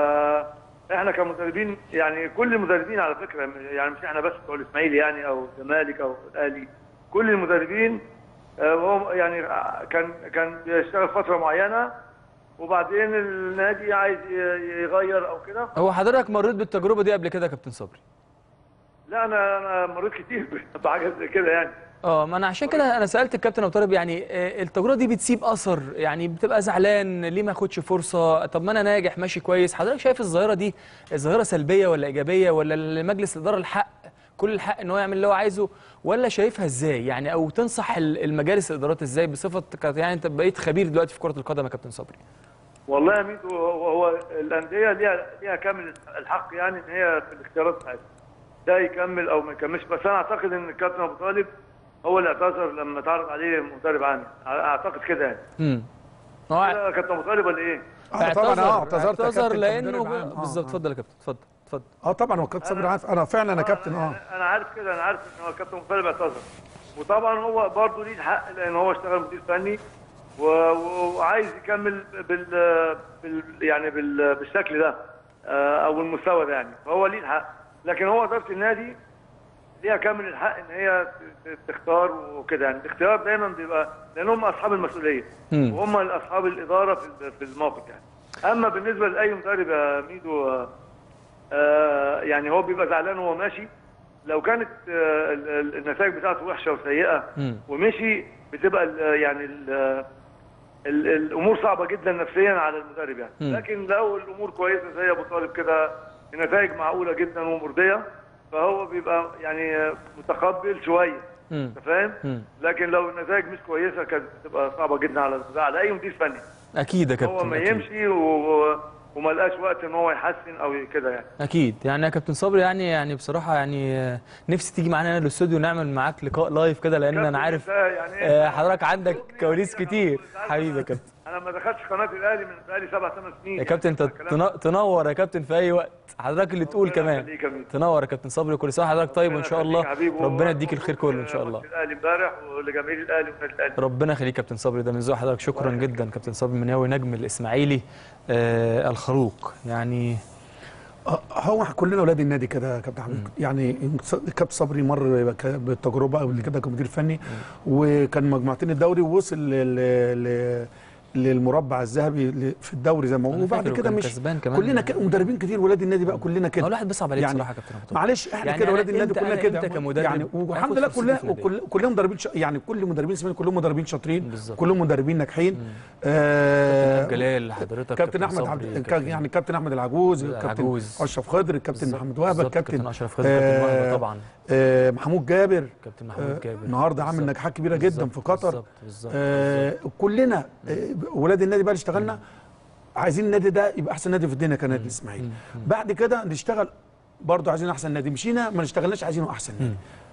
Speaker 3: فاحنا كمدربين يعني كل المدربين على فكره يعني مش احنا بس بتوع الاسماعيلي يعني او الزمالك او الاهلي كل المدربين آه، هو يعني كان كان بيشتغل فتره معينه وبعدين النادي عايز ي- يغير او كده
Speaker 1: هو حضرتك مريت بالتجربه دي قبل كده يا كابتن صبري
Speaker 3: لا انا انا مريت كتير بحاجات زي كده يعني
Speaker 1: اه ما انا عشان كده انا سالت الكابتن ابو طالب يعني آه، التجربه دي بتسيب اثر يعني بتبقى زعلان ليه ما اخدش فرصه طب ما انا ناجح ماشي كويس حضرتك شايف الظاهره دي ظاهره سلبيه ولا ايجابيه ولا لمجلس الاداره الحق كل الحق ان هو يعمل اللي هو عايزه ولا شايفها ازاي يعني او تنصح ال- المجالس الادارات ازاي بصفه ك- يعني انت بقيت خبير دلوقتي في كره القدم يا كابتن صبري
Speaker 3: والله يا ميدو هو, هو الانديه ليها ليها كامل الحق يعني ان هي في الاختيارات بتاعتها ده يكمل او ما يكملش بس انا اعتقد ان الكابتن ابو طالب هو اللي اعتذر لما اتعرض عليه مدرب عام اعتقد كده يعني
Speaker 1: امم هو
Speaker 3: كده كابتن ابو طالب ولا ايه؟
Speaker 2: اه طبعا اه اعتذرت يا
Speaker 1: اعتذر
Speaker 2: كابتن
Speaker 1: لانه
Speaker 2: كمدرب عام. آه،
Speaker 1: بالظبط
Speaker 2: آه.
Speaker 1: اتفضل يا كابتن اتفضل اتفضل
Speaker 2: اه طبعا هو كابتن صبري عارف انا فعلا انا كابتن اه
Speaker 3: أنا- انا عارف كده انا عارف ان هو كابتن ابو طالب اعتذر وطبعا هو برضه ليه الحق لان هو اشتغل مدير فني و- و- وعايز يكمل بال, بال يعني بال بالشكل ده آه، او المستوى ده يعني فهو ليه الحق لكن هو اداره النادي ليها كامل الحق ان هي ت- ت- تختار وكده يعني الاختيار دايما بيبقى لان هم اصحاب المسؤوليه
Speaker 1: مم.
Speaker 3: وهم اصحاب الاداره في ال- في الموقف يعني اما بالنسبه لاي مدرب يا ميدو آه، آه، يعني هو بيبقى زعلان وهو ماشي لو كانت آه، ال- ال- النتائج بتاعته وحشه وسيئه
Speaker 1: مم.
Speaker 3: ومشي بتبقى ال- يعني ال- ال- الامور صعبه جدا نفسيا على المدرب يعني
Speaker 1: مم.
Speaker 3: لكن لو الامور كويسه زي ابو طالب كده النتائج معقوله جدا ومرضيه فهو بيبقى يعني متقبل شويه
Speaker 1: مم.
Speaker 3: انت فاهم
Speaker 1: مم.
Speaker 3: لكن لو النتائج مش كويسه كانت بتبقى صعبه جدا على على اي مدير فني
Speaker 1: اكيد يا كابتن
Speaker 3: هو ما
Speaker 1: أكيد.
Speaker 3: يمشي و... وما لقاش وقت ان هو يحسن او كده يعني
Speaker 1: اكيد يعني يا كابتن صبري يعني يعني بصراحه يعني آه، نفسي تيجي معانا هنا الاستوديو نعمل معاك لقاء لايف كده لان انا
Speaker 3: كابتن
Speaker 1: عارف
Speaker 3: ده يعني
Speaker 1: آه، حضرتك عندك كواليس كتير حبيبي يا كابتن
Speaker 3: انا ما دخلتش قناه الاهلي من بقالي سبع ثمان سنين
Speaker 1: يا كابتن انت
Speaker 3: الكلام
Speaker 1: تن- تنور يا كابتن في اي وقت حضرتك اللي تقول
Speaker 3: ربنا
Speaker 1: كمان
Speaker 3: يخليك يا ميدو.
Speaker 1: تنور يا كابتن صبري كل سنه وحضرتك طيب وان شاء
Speaker 3: ربنا
Speaker 1: الله
Speaker 3: يخليك يا حبيبي.
Speaker 1: ربنا يديك الخير كله ان شاء الله
Speaker 3: ماتش الاهلي امبارح ولجماهير الاهلي والنادي الاهلي
Speaker 1: ربنا يخليك كابتن صبري ده من ذوق حضرتك شكرا جدا كابتن صبري مناوي نجم الاسماعيلي آه الخروق يعني
Speaker 2: آه، هو كلنا اولاد النادي كده يا كابتن حميد يعني كابتن صبري مر ك- بالتجربه قبل كده كمدير فني وكان مجموعتين الدوري ووصل ل- ل- ل- للمربع الذهبي ل- في الدوري زي ما هو
Speaker 1: أنا
Speaker 2: وبعد
Speaker 1: فاكر
Speaker 2: كده
Speaker 1: وكان
Speaker 2: مش
Speaker 1: كسبان كمان.
Speaker 2: كلنا كده مدربين كتير ولاد النادي بقى كلنا
Speaker 1: هو
Speaker 2: كده
Speaker 1: الواحد بيصعب عليك
Speaker 2: يعني
Speaker 1: بصراحه يا كابتن أبو طارق.
Speaker 2: معلش احنا
Speaker 1: يعني
Speaker 2: كده
Speaker 1: أنا
Speaker 2: ولاد النادي
Speaker 1: إمتى-
Speaker 2: كلنا
Speaker 1: أنا
Speaker 2: كده
Speaker 1: إمتى كمدرب
Speaker 2: يعني والحمد
Speaker 1: آخد
Speaker 2: لله
Speaker 1: فرصتي
Speaker 2: كلنا
Speaker 1: في النادي؟
Speaker 2: وكل كلهم مدربين ش... يعني كل مدربين اسماعيلي كلهم مدربين شاطرين
Speaker 1: بالظبط.
Speaker 2: كلهم مدربين ناجحين آه
Speaker 1: كابتن جلال حضرتك
Speaker 2: كابتن احمد
Speaker 1: صبري،
Speaker 2: عبد
Speaker 1: كابتن-
Speaker 2: كا- يعني كابتن احمد العجوز الكابتن
Speaker 1: العجوز.
Speaker 2: اشرف خضر الكابتن
Speaker 1: بالظبط،
Speaker 2: محمد وهبه
Speaker 1: بالظبط،
Speaker 2: الكابتن
Speaker 1: كابتن اشرف خضر كابتن وهبه
Speaker 2: آه،
Speaker 1: طبعا
Speaker 2: آه محمود جابر
Speaker 1: كابتن محمود جابر
Speaker 2: النهارده عامل
Speaker 1: بالظبط.
Speaker 2: نجاحات كبيره جدا
Speaker 1: بالظبط،
Speaker 2: في قطر
Speaker 1: بالظبط بالظبط
Speaker 2: آه كلنا آه ولاد النادي بقى اللي اشتغلنا عايزين النادي ده يبقى احسن نادي في الدنيا كنادي الاسماعيلي بعد كده نشتغل برضه عايزين احسن نادي مشينا ما اشتغلناش عايزينه احسن نادي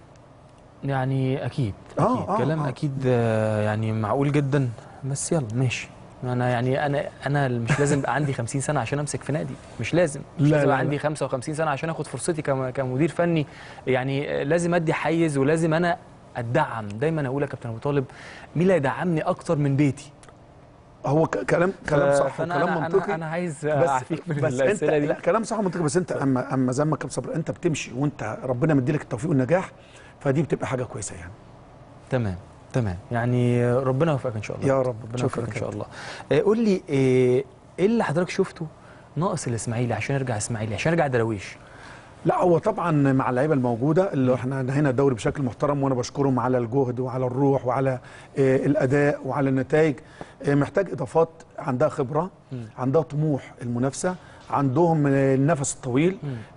Speaker 1: يعني اكيد
Speaker 2: آه،
Speaker 1: اكيد
Speaker 2: آه،
Speaker 1: كلام
Speaker 2: آه.
Speaker 1: اكيد آه، يعني معقول جدا بس يلا ماشي انا يعني انا انا مش لازم يبقى عندي 50 سنه عشان امسك في نادي مش لازم مش
Speaker 2: لا،
Speaker 1: لازم
Speaker 2: لا،
Speaker 1: يبقى عندي 55 سنه عشان اخد فرصتي كم- كمدير فني يعني آه، لازم ادي حيز ولازم انا ادعم دايما اقول يا كابتن ابو طالب مين اللي هيدعمني اكتر من بيتي
Speaker 2: هو ك- كلام كلام صح
Speaker 1: فأنا
Speaker 2: وكلام
Speaker 1: أنا
Speaker 2: منطقي
Speaker 1: انا, أنا عايز
Speaker 2: بس
Speaker 1: اعفيك من
Speaker 2: بس انت
Speaker 1: الاسئله دي
Speaker 2: لا كلام صح ومنطقي بس انت اما اما زي ما كان صبر انت بتمشي وانت ربنا مديلك التوفيق والنجاح فدي بتبقى حاجه كويسه يعني
Speaker 1: تمام تمام يعني ربنا يوفقك ان شاء الله
Speaker 2: يا رب.
Speaker 1: ربنا
Speaker 2: شكرا
Speaker 1: يوفقك ان شاء
Speaker 2: كابتن.
Speaker 1: الله آه، قول لي آه، ايه اللي حضرتك شفته ناقص الاسماعيلي عشان يرجع اسماعيلي عشان يرجع دراويش
Speaker 2: لا هو طبعا مع اللعيبه الموجوده اللي احنا نهينا الدوري بشكل محترم وانا بشكرهم على الجهد وعلى الروح وعلى آه، الاداء وعلى النتائج آه، محتاج اضافات عندها خبره عندها طموح المنافسه عندهم آه، النفس الطويل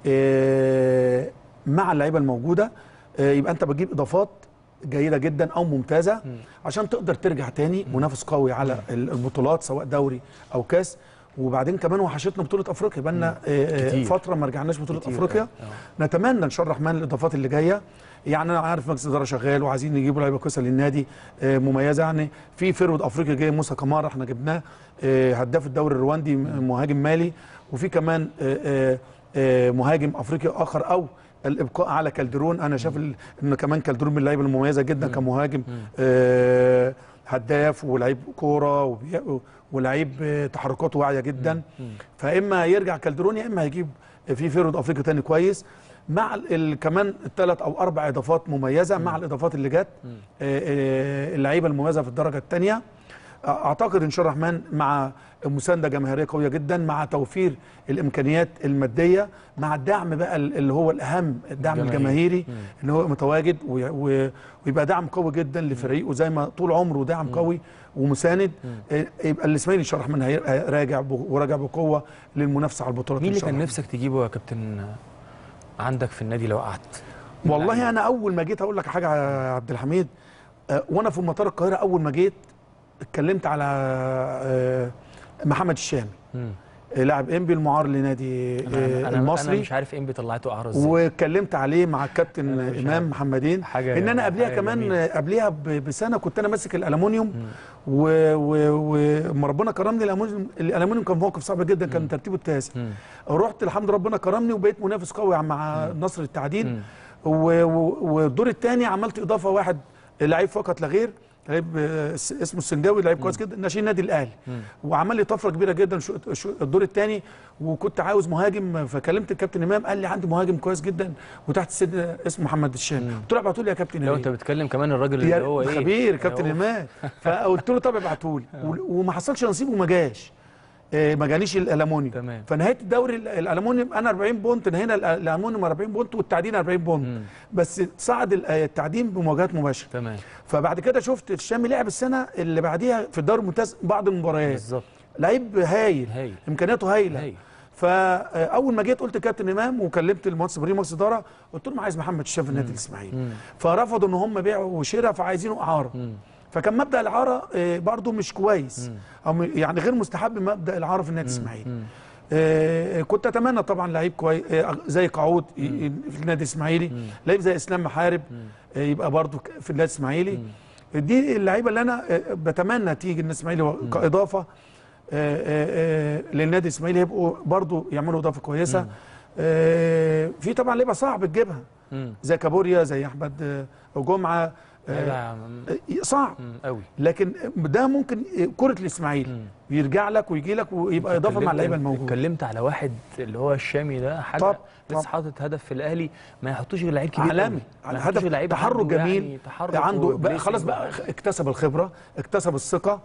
Speaker 2: آه، مع اللعيبه الموجوده آه، يبقى انت بتجيب اضافات جيده جدا او ممتازه عشان تقدر ترجع تاني منافس قوي على البطولات سواء دوري او كاس وبعدين كمان وحشتنا بطوله افريقيا بقى لنا
Speaker 1: كتير.
Speaker 2: فتره ما رجعناش بطوله
Speaker 1: كتير،
Speaker 2: افريقيا
Speaker 1: آه.
Speaker 2: نتمنى ان شاء الله الرحمن الاضافات اللي جايه يعني انا عارف مجلس الاداره شغال وعايزين يجيبوا لعيبه كويسه للنادي آه، مميزه يعني في فرود افريقيا جاي موسى كمارا احنا جبناه آه، هداف الدوري الرواندي م- مهاجم مالي وفي كمان آه، آه، آه، مهاجم افريقي اخر او الابقاء على كالدرون انا شايف ال- ان كمان كالدرون من اللعيبه المميزه جدا كمهاجم آه، هداف ولعيب كوره وبي- ولعيب آه، تحركاته واعيه جدا فاما يرجع كالدرون يا اما هيجيب في فيرود افريقيا تاني كويس مع ال- ال- كمان الثلاث او اربع اضافات مميزه مع الاضافات اللي جت آه، آه، اللعيبه المميزه في الدرجه الثانيه اعتقد ان شاء الله الرحمن مع مسانده جماهيريه قويه جدا مع توفير الامكانيات الماديه مع الدعم بقى ال- اللي هو الاهم الدعم
Speaker 1: الجماهيري.
Speaker 2: الجماهيري ان هو متواجد وي- و- ويبقى دعم قوي جدا لفريقه زي ما طول عمره دعم قوي ومساند آه، يبقى الاسماعيلي ان شاء الله الرحمن هي- راجع ب- وراجع بقوه للمنافسه على البطولات
Speaker 1: مين
Speaker 2: إن
Speaker 1: اللي
Speaker 2: شاء
Speaker 1: كان
Speaker 2: الله.
Speaker 1: نفسك تجيبه يا كابتن آه، عندك في النادي لو قعدت
Speaker 2: والله انا اول ما جيت اقول لك حاجه يا عبد الحميد آه، وانا في مطار القاهره اول ما جيت اتكلمت على آه، محمد الشامي
Speaker 1: مم.
Speaker 2: آه، لاعب انبي المعار لنادي
Speaker 1: انا
Speaker 2: آه،
Speaker 1: انا, أنا
Speaker 2: المصري
Speaker 1: مش عارف امتى طلعته اعرى ازاي
Speaker 2: واتكلمت عليه مع الكابتن
Speaker 1: أنا مش
Speaker 2: امام
Speaker 1: عارف.
Speaker 2: محمدين
Speaker 1: حاجة-
Speaker 2: ان انا قبليها
Speaker 1: حاجة
Speaker 2: كمان
Speaker 1: جميلة.
Speaker 2: آه، قبليها ب- بسنه كنت انا ماسك الالومنيوم وما ربنا كرمني الالومنيوم الالومنيوم كان موقف صعب جدا كان ترتيبه التاسع
Speaker 1: مم.
Speaker 2: رحت الحمد ربنا كرمني وبقيت منافس قوي مع نصر التعدين
Speaker 1: مم.
Speaker 2: و- و- والدور الثاني عملت اضافه واحد لعيب فقط لا غير لعيب آه، اس- اسمه السنجاوي لعيب كويس جدا ناشئين النادي الاهلي وعمل لي طفره كبيره جدا شو شو الدور الثاني وكنت عاوز مهاجم فكلمت الكابتن امام قال لي عندي مهاجم كويس جدا وتحت السن اسمه محمد الشام قلت له ابعتوا لي يا كابتن
Speaker 1: لو
Speaker 2: امام
Speaker 1: انت بتتكلم كمان الراجل اللي هو ايه
Speaker 2: خبير كابتن
Speaker 1: هو-
Speaker 2: امام فقلت له طب ابعتوا لي وما حصلش نصيب وما جاش آه، ما جانيش الالمونيوم
Speaker 1: تمام.
Speaker 2: فنهايه الدوري ال- الالمونيوم انا 40 بونت نهينا ال- الالمونيوم 40 بونت والتعدين 40 بونت بس صعد ال- آه، التعدين بمواجهات مباشره
Speaker 1: تمام
Speaker 2: فبعد كده شفت الشامي لعب السنه اللي بعديها في الدوري الممتاز بعض المباريات
Speaker 1: بالظبط
Speaker 2: لعيب هايل
Speaker 1: هايل.
Speaker 2: امكانياته هايله
Speaker 1: هايل.
Speaker 2: فاول ما جيت قلت كابتن امام وكلمت المهندس ابراهيم مجلس اداره قلت لهم عايز محمد الشام في النادي الاسماعيلي فرفضوا ان هم بيعوا وشراء فعايزينه اعاره فكان مبدا الاعاره آه، برضه مش كويس او م- يعني غير مستحب مبدا الاعاره في النادي الاسماعيلي آه، كنت اتمنى طبعا لعيب كويس آه، زي قعود ي- ي- في النادي الاسماعيلي لعيب زي اسلام محارب آه، يبقى برضه ك- في النادي الاسماعيلي دي اللعيبه اللي انا آه، بتمنى تيجي النادي الاسماعيلي كاضافه آه، آه، آه، للنادي الاسماعيلي يبقوا برضو يعملوا اضافه كويسه آه، في طبعا لعيبه صعب تجيبها
Speaker 1: مم.
Speaker 2: زي كابوريا زي احمد آه، جمعه آه،
Speaker 1: لعيبة
Speaker 2: آه، صعب
Speaker 1: مم، قوي
Speaker 2: لكن ده ممكن كره الاسماعيلي يرجع لك ويجي لك ويبقى اضافه مع اللعيبه الموجوده
Speaker 1: اتكلمت على واحد اللي هو الشامي ده حاجه
Speaker 2: طب،
Speaker 1: لسه
Speaker 2: طب.
Speaker 1: حاطط هدف في الاهلي ما يحطوش غير لعيب كبير
Speaker 2: عالمي
Speaker 1: قوي. ما
Speaker 2: هدف
Speaker 1: يحطوش غير لعيب
Speaker 2: تحرك
Speaker 1: عنده
Speaker 2: جميل
Speaker 1: يعني تحرك
Speaker 2: عنده بقى
Speaker 1: وبليسنج
Speaker 2: خلاص بقى
Speaker 1: وحاجة.
Speaker 2: اكتسب الخبره اكتسب الثقه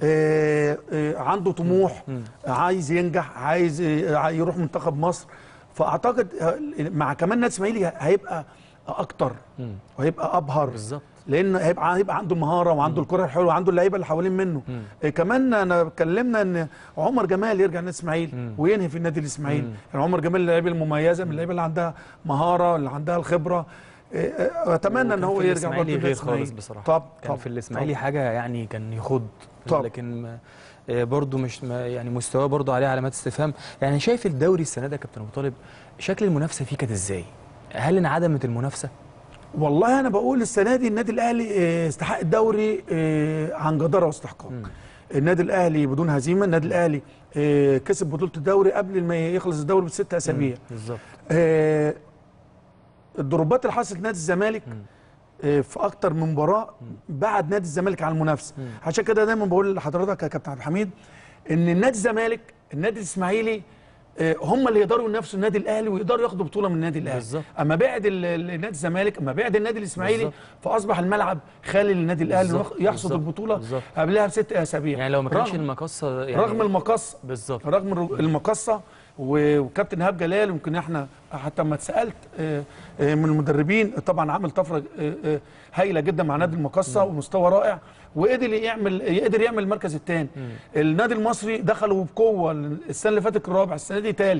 Speaker 2: آه آه عنده طموح عايز ينجح عايز آه يروح منتخب مصر فاعتقد آه، مع كمان نادي اسماعيلي هيبقى اكتر وهيبقى ابهر
Speaker 1: بالظبط.
Speaker 2: لان هيبقى هيبقى عنده المهاره وعنده الكره الحلوه وعنده اللعيبه اللي حوالين منه إيه كمان انا اتكلمنا ان عمر جمال يرجع النادي الاسماعيلي وينهي في النادي الاسماعيلي يعني عمر جمال اللعيبه المميزه من اللعيبه اللي عندها مهاره اللي عندها الخبره إيه، إيه، اتمنى ان
Speaker 1: وكان
Speaker 2: هو
Speaker 1: في
Speaker 2: يرجع برضه
Speaker 1: الاسماعيلي
Speaker 2: النادي
Speaker 1: غير خالص
Speaker 2: الإسماعيلي.
Speaker 1: بصراحه
Speaker 2: طب
Speaker 1: كان
Speaker 2: طب
Speaker 1: في الاسماعيلي
Speaker 2: طب.
Speaker 1: حاجه يعني كان يخض
Speaker 2: طب.
Speaker 1: لكن ما- آه، برضو مش ما- يعني مستواه برضو عليه علامات استفهام يعني شايف الدوري السنه ده يا كابتن ابو طالب شكل المنافسه فيه كانت ازاي هل انعدمت المنافسه
Speaker 2: والله انا بقول السنه دي النادي الاهلي آه، استحق الدوري آه، عن جداره واستحقاق النادي الاهلي بدون هزيمه النادي الاهلي آه، كسب بطوله الدوري قبل ما يخلص الدوري بست اسابيع
Speaker 1: بالظبط
Speaker 2: آه، الضربات اللي حصلت نادي الزمالك آه، في اكتر من مباراه بعد نادي الزمالك عن المنافسه عشان كده دايما بقول لحضرتك يا كابتن عبد الحميد ان النادي الزمالك النادي الاسماعيلي آه، هم اللي يقدروا ينافسوا النادي الاهلي ويقدروا ياخدوا بطوله من النادي الاهلي
Speaker 1: بالظبط.
Speaker 2: اما بعد ال- ال- النادي الزمالك اما بعد النادي الاسماعيلي
Speaker 1: بالظبط.
Speaker 2: فاصبح الملعب خالي للنادي الاهلي
Speaker 1: بالظبط.
Speaker 2: ويخ- يحصد
Speaker 1: بالظبط.
Speaker 2: البطوله
Speaker 1: بالظبط.
Speaker 2: قبلها بست اسابيع
Speaker 1: يعني لو ما كانش
Speaker 2: رغم-
Speaker 1: المقصه يعني
Speaker 2: رغم المقص
Speaker 1: بالظبط
Speaker 2: رغم الر- المقصه و- وكابتن ايهاب جلال يمكن احنا حتى لما اتسالت آه، آه، من المدربين طبعا عمل طفره آه، آه، هايله جدا مع نادي المقصه ومستوى رائع وقدر يعمل يقدر يعمل المركز الثاني النادي المصري دخلوا بقوه السنه اللي فاتت الرابع السنه دي ثالث